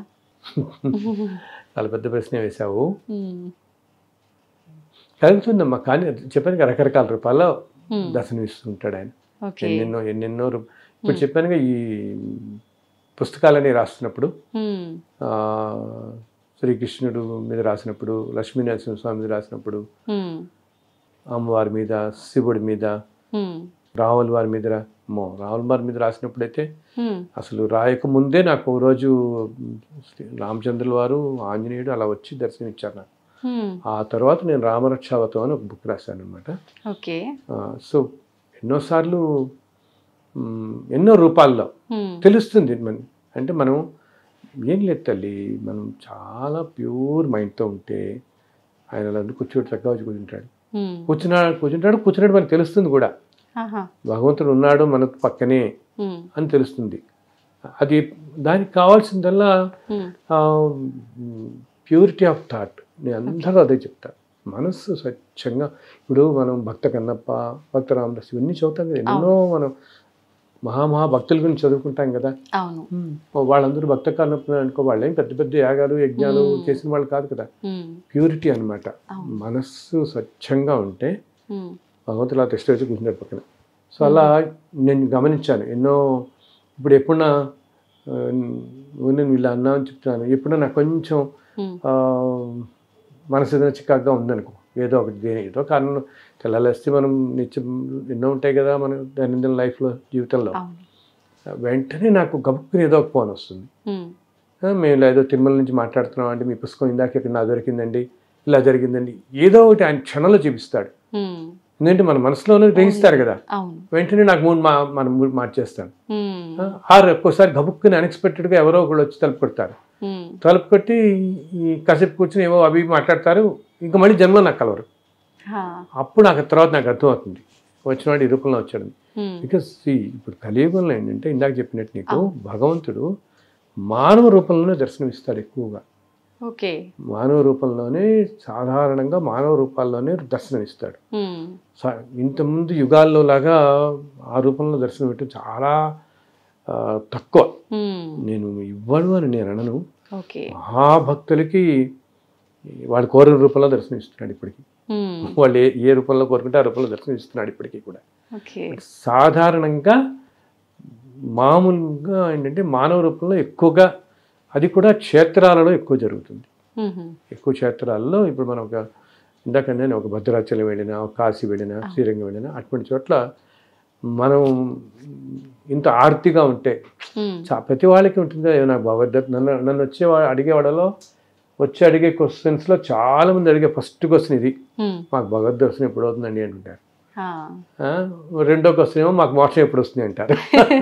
S3: చాలా పెద్ద ప్రశ్న వేశావు
S2: హ్మ్.
S3: కలుగుతుందమ్మా కానీ అది చెప్పాను కదా, రకరకాల రూపాల్లో
S2: హ్మ్.
S3: దర్శనమిస్తుంటాడు ఆయన
S2: ఓకే
S3: ఎన్నెన్నో ఎన్నెన్నో రూ- ఇప్పుడు చెప్పానుగా ఈ పుస్తకాలని రాస్తున్నప్పుడు
S2: హ్మ్.
S3: ఆ, శ్రీకృష్ణుడు మీద రాసినప్పుడు లక్ష్మీనరసింహ స్వామి మీద రాసినప్పుడు
S2: హ్మ్.
S3: అమ్మవారి మీద శివుడి మీద
S2: హ్మ్.
S3: రావుల వారి మీద రా- అమ్మో రావుల వారి మీద రాసినప్పుడైతే
S2: హ్మ్.
S3: అసలు రాయకముందే నాకు ఓ రోజు శ్రీ రామచంద్రుల వారు ఆంజనేయుడు అలా వచ్చి దర్శనం ఇచ్చారు నాకు
S2: హ్మ్.
S3: ఆ తర్వాత నేను రామరక్షావతం అని ఒక బుక్ రాశాను అనమాట
S2: ఓకే
S3: సో ఎన్నోసార్లు మ్, ఎన్నో రూపాల్లో
S2: హ్మ్.
S3: తెలుస్తుంది మన అంటే మనం ఏం లేదు తల్లి మనం చాలా ప్యూర్ మైండ్తో ఉంటే ఆయన అలా కూర్చోటి చక్కగా వచ్చి కూర్చుంటాడు
S2: హ్మ్.
S3: కూర్చున్నాడు కూర్చుంటాడు కూర్చున్నాడు మనకు తెలుస్తుంది కూడా
S2: ఆహా.
S3: భగవంతుడు ఉన్నాడు మన పక్కనే
S2: హ్మ్.
S3: అని తెలుస్తుంది అది దానికి కావాల్సిందల్లా
S2: హ్మ్.
S3: ప్యూరిటీ ఆఫ్ థాట్ నేను అందరూ అదే చెప్తా మనస్సు స్వచ్ఛంగా ఇప్పుడు మనం భక్త కన్నప్ప భక్త రామదాస్ ఇవన్నీ చదువుతాం కదా ఎన్నో మనం మహామహా భక్తుల గురించి చదువుకుంటాం కదా
S2: అవును
S3: వాళ్ళందరూ భక్త కన్నప్ప అనుకో వాళ్ళేం పెద్ద పెద్ద యాగాలు యజ్ఞాలు
S2: Hmm.
S3: చేసిన వాళ్ళు కాదు కదా
S2: హ్మ్.
S3: ప్యూరిటీ అన్నమాట
S2: అవును.
S3: మనస్సు స్వచ్ఛంగా ఉంటే
S2: హ్మ్.
S3: భగవంతుడు అలా టెస్ట్ వేసి కూర్చున్నాడు పక్కన సో అలా నేను గమనించాను ఎన్నో ఇప్పుడు ఎప్పుడన్నా ఆ, నువ్వు నేను ఇలా అన్నా అని చెప్తున్నాను ఎప్పుడన్నా నాకు కొంచెం
S2: హ్మ్.
S3: ఆ, మనసు ఏదైనా చికాగ్గా ఉందనుకో ఏదో ఒకటి దేని ఏదో కారణం తెల్లాలేస్తే మనం నిత్యం ఎన్నో ఉంటాయి కదా మన దైనందిన లైఫ్లో జీవితంలో
S2: అవును
S3: వెంటనే నాకు గబుక్కుని ఏదో ఒక ఫోన్ వస్తుంది
S2: హ్మ్.
S3: ఆ, మేము ఇలా ఏదో తిరుమల నుంచి మాట్లాడుతున్నాం అంటే మీ పుస్తకం ఇందాక ఇక్కడ నాకు దొరికిందండి ఇలా జరిగిందండి ఏదో ఒకటి ఆయన క్షణంలో చూపిస్తాడు
S2: హ్మ్.
S3: ఎందుకంటే మన మనసులోనే గ్రహిస్తారు కదా
S2: అవును
S3: వెంటనే నాకు మూడు మా మన మూడు మార్చేస్తాను
S2: హ్మ్.
S3: ఆరు ఒక్కోసారి గబుక్కుని అన్ఎక్స్పెక్టెడ్గా ఎవరో ఒకళ్ళు వచ్చి తలుపు కొడతారు
S2: హ్మ్.
S3: తలుపు కొట్టి ఈ కాసేపు కూర్చొని ఏవో అవి ఇవి మాట్లాడతారు ఇంకా మళ్ళీ జన్మలో నాకు కలవరు
S2: హా.
S3: అప్పుడు నాకు తర్వాత నాకు అర్థమవుతుంది వచ్చినవాడు ఈ రూపంలో వచ్చాడు
S2: హ్మ్.
S3: బికాస్ ఇప్పుడు కలియుగంలో ఏంటంటే ఇందాక చెప్పినట్టు నీకు భగవంతుడు మానవ రూపంలోనే దర్శనమిస్తాడు ఎక్కువగా
S2: ఓకే
S3: మానవ రూపంలోనే సాధారణంగా మానవ రూపాల్లోనే దర్శనమిస్తాడు
S2: ఉమ్,
S3: స- ఇంతకుముందు యుగాల్లో లాగా ఆ రూపంలో దర్శనం పెట్టడం చాలా ఆ, తక్కువ
S2: ఉమ్,
S3: నేను ఇవ్వడు అని నేను అనను
S2: ఓకే
S3: మహాభక్తులకి వాడు కోరిన రూపంలో దర్శనమిస్తున్నాడు ఇప్పటికీ
S2: ఉమ్,
S3: వాళ్ళు ఏ ఏ రూపంలో కోరుకుంటే ఆ రూపంలో దర్శనమిస్తున్నాడు ఇప్పటికీ కూడా
S2: ఓకే
S3: సాధారణంగా మామూలుగా ఏంటంటే మానవ రూపంలో ఎక్కువగా అది కూడా క్షేత్రాలలో ఎక్కువ జరుగుతుంది
S2: ఉహు,
S3: ఎక్కువ క్షేత్రాల్లో ఇప్పుడు మనం ఒక ఇందాక నేను ఒక భద్రాచలం వెళ్ళినా ఒక కాశీ వెళ్ళినా శ్రీరంగం వెళ్ళినా అటువంటి చోట్ల మనం ఇంత ఆర్తిగా ఉంటే
S2: ఉమ్,
S3: చా- ప్రతి వాళ్ళకి ఉంటుంది "అయ్యో, నాకు భగవద్గీత నన్ను నన్ను వచ్చే వా- అడిగేవాడలో వచ్చి అడిగే క్వశ్చన్స్లో చాలా మంది అడిగే ఫస్ట్ క్వశ్చన్ ఇది
S2: ఉమ్,
S3: మాకు భగవద్ దర్శనం ఎప్పుడు అవుతుందండి అంటుంటారు
S2: ఆ,
S3: ఆ, రెండో క్వశ్చన్ ఏమో మాకు మోక్షం ఎప్పుడు వస్తుంది అంటారు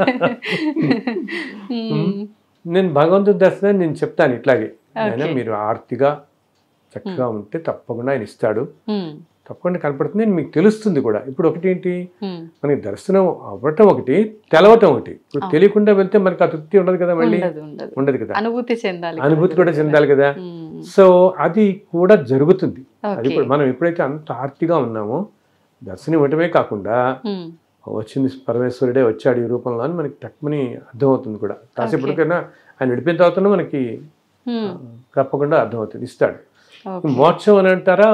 S2: ఉమ్,
S3: నేను భగవంతుడి దర్శనం నేను చెప్తాను ఇట్లాగే ఆయన
S2: Okay.
S3: మీరు ఆర్తిగా చక్కగా ఉంటే తప్పకుండా ఆయన ఇస్తాడు
S2: ఉమ్,
S3: తప్పకుండా కనపడుతుంది అని మీకు తెలుస్తుంది కూడా ఇప్పుడు ఒకటి ఏంటి
S2: ఉమ్,
S3: మనకి దర్శనం అవ్వటం ఒకటి తెలవటం ఒకటి ఇప్పుడు తెలియకుండా వెళ్తే మనకి ఆ తృప్తి ఉండదు కదా మళ్ళీ
S2: ఉండదు ఉండదు
S3: ఉండదు కదా
S2: అనుభూతి చెందాలి
S3: అనుభూతి కూడా చెందాలి కదా
S2: ఉమ్,
S3: సో అది కూడా జరుగుతుంది అది
S2: ఓకే
S3: కూడా మనం ఎప్పుడైతే అంత ఆర్తిగా ఉన్నామో దర్శనం ఇవ్వటమే కాకుండా
S2: ఉమ్,
S3: వచ్చింది పరమేశ్వరుడే వచ్చాడు ఈ రూపంలో అని మనకి టక్మని అర్థమవుతుంది కూడా కాసేపటికైనా ఆయన విడిపోయిన తర్వాత మనకి
S2: ఉమ్,
S3: తప్పకుండా అర్థమవుతుంది ఇస్తాడు
S2: ఓకే
S3: మోక్షం అని అంటారా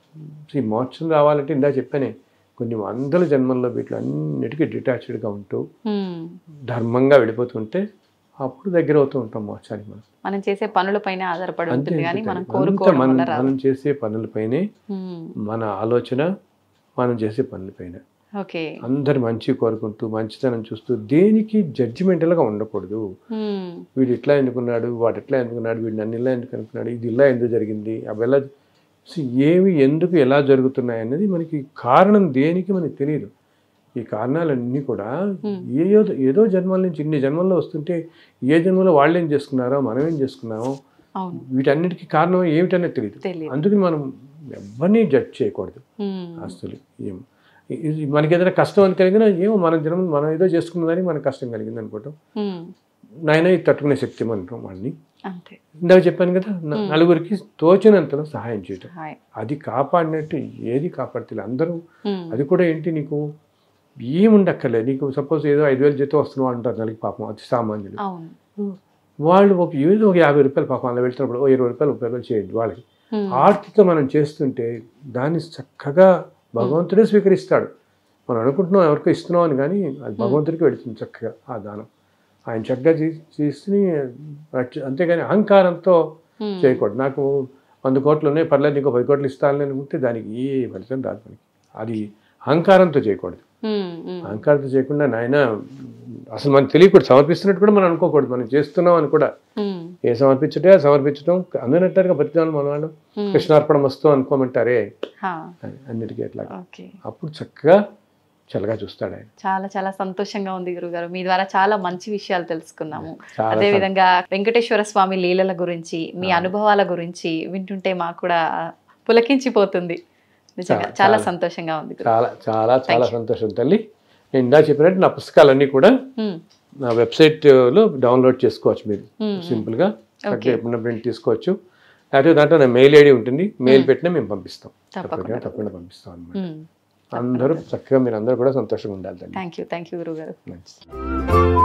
S3: ఈ మోక్షం రావాలంటే ఇందా చెప్పానే కొన్ని వందల జన్మల్లో వీటిలో అన్నిటికీ డిటాచ్డ్గా ఉంటూ
S2: ఉమ్,
S3: ధర్మంగా వెళ్ళిపోతుంటే అప్పుడు దగ్గర అవుతూ ఉంటాం మోక్షానికి మనం
S2: మనం చేసే పనులపైన ఆధారపడి
S3: అంతే
S2: ఉంటుంది కానీ మనం
S3: అంతే.
S2: కోరుకోవడం
S3: అంతా మనం
S2: వల్ల రాదు
S3: మనం చేసే పనులపైనే
S2: ఉమ్,
S3: మన ఆలోచన మనం చేసే పనులపైన
S2: ఓకే
S3: అందరి మంచి కోరుకుంటూ మంచితనం చూస్తూ దేనికి జడ్జిమెంటల్గా ఉండకూడదు
S2: ఉమ్,
S3: వీడు ఇట్లా ఎందుకున్నాడు వాడు ఎట్లా ఎందుకున్నాడు వీడు నన్ను ఇలా ఎందుకు అనుకున్నాడు ఇది ఇలా ఎందుకు జరిగింది అవి ఎలా సో ఏవి ఎందుకు ఎలా జరుగుతున్నాయి అనేది మనకి కారణం దేనికి మనకి తెలియదు ఈ కారణాలన్నీ కూడా ఏదో ఏదో జన్మల నుంచి ఇన్ని జన్మల్లో వస్తుంటే ఏ జన్మలో వాళ్ళు ఏం చేసుకున్నారో మనం ఏం చేసుకున్నామో
S2: అవును
S3: వీటన్నిటికీ కారణం ఏమిటనేది తెలియదు
S2: తెలియదు
S3: అందుకని మనం ఎవరిని జడ్జ్ చేయకూడదు
S2: ఉమ్,
S3: అసలు ఏం ఇది మనకి ఏదైనా కష్టం అని కలిగినా ఏమో మన జన్మ మనం ఏదో చేసుకున్నదని మనకు కష్టం కలిగింది అనుకోవటం
S2: ఉమ్,
S3: నాయన ఇది తట్టుకునే శక్తి అంటాం వాడిని
S2: అంతే
S3: ఇందాక చెప్పాను కదా న- నలుగురికి తోచినంతలో సహాయం చేయటం
S2: హాయ్
S3: అది కాపాడినట్టు ఏది కాపాడతలే అందరూ
S2: ఉమ్,
S3: అది కూడా ఏంటి నీకు ఏముండక్కర్లేదు నీకు సపోజ్ ఏదో ఐదు వేలు జీతం వస్తున్నావు అంటారు నెలకి పాపం అతి సామాన్యులు
S2: అవును
S3: వాళ్ళు ఒక ఏదో ఒక యాభై రూపాయలు పాపం అలా వెళ్తున్నప్పుడు ఓ ఇరవై రూపాయలు ముప్పై రూపాయలు చేయండి వాళ్ళకి
S2: ఉమ్,
S3: ఆర్తితో మనం చేస్తుంటే దాన్ని చక్కగా భగవంతుడే స్వీకరిస్తాడు మనం అనుకుంటున్నాం ఎవరికో ఇస్తున్నాం అని కానీ అది భగవంతుడికి వెళుతుంది చక్కగా ఆ దానం ఆయన చక్కగా చే- చేసి అంతేగాని అహంకారంతో
S2: ఉమ్,
S3: చేయకూడదు నాకు వంద కోట్లు ఉన్నాయి పర్లేదు ఇంకో పది కోట్లు ఇస్తానని అనుకుంటే దానికి ఏ ఫలితం రాదు మనకి అది అహంకారంతో చేయకూడదు
S2: ఉమ్, ఉమ్,
S3: అహంకారంతో చేయకుండా నాయన అసలు మనకు తెలియకూడదు సమర్పిస్తున్నట్టు కూడా మనం అనుకోకూడదు మనం చేస్తున్నాం అని కూడా
S2: ఉమ్,
S3: ఏ సమర్పించుటే అది సమర్పించడం అందునంటారుగా ప్రతిదానం మన వాళ్ళు
S2: ఉమ్,
S3: కృష్ణార్పణం వస్తూ అనుకోమంటారే
S2: హా,
S3: అని అన్నిటికీ అట్లా
S2: ఓకే
S3: అప్పుడు చక్కగా చల్లగా చూస్తాడు ఆయన
S2: చాలా చాలా సంతోషంగా ఉంది గురుగారు మీ ద్వారా చాలా మంచి విషయాలు తెలుసుకున్నాము
S3: చాలా
S2: అదే విధంగా వెంకటేశ్వర స్వామి లీలల గురించి మీ
S3: ఆ.
S2: అనుభవాల గురించి వింటుంటే మాకు కూడా పులకించిపోతుంది నిజంగా
S3: చాలా,
S2: చాలా
S3: చాలా.
S2: సంతోషంగా ఉంది గురు
S3: చాలా చాలా చాలా సంతోషం తల్లి నేను ఇందా చెప్పినట్టు నా పుస్తకాలన్నీ కూడా
S2: ఉమ్,
S3: నా వెబ్సైట్లో డౌన్లోడ్ చేసుకోవచ్చు మీరు
S2: ఉమ్, ఉమ్.
S3: సింపుల్గా
S2: Okay.
S3: అట్లా ఎప్పుడైనా ప్రింట్ తీసుకోవచ్చు లేకపోతే దాంట్లో నా మెయిల్ ఐడి ఉంటుంది మెయిల్ పెట్టినా మేము పంపిస్తాం
S2: తప్పకుండా.
S3: తప్పకుండా తప్పకుండా పంపిస్తాం అనమాట
S2: ఉమ్,
S3: అందరూ చక్కగా మీరు అందరూ కూడా సంతోషంగా ఉండాలి తల్లి
S2: థ్యాంక్ యూ థ్యాంక్ యూ గురుగారు
S3: మంచిది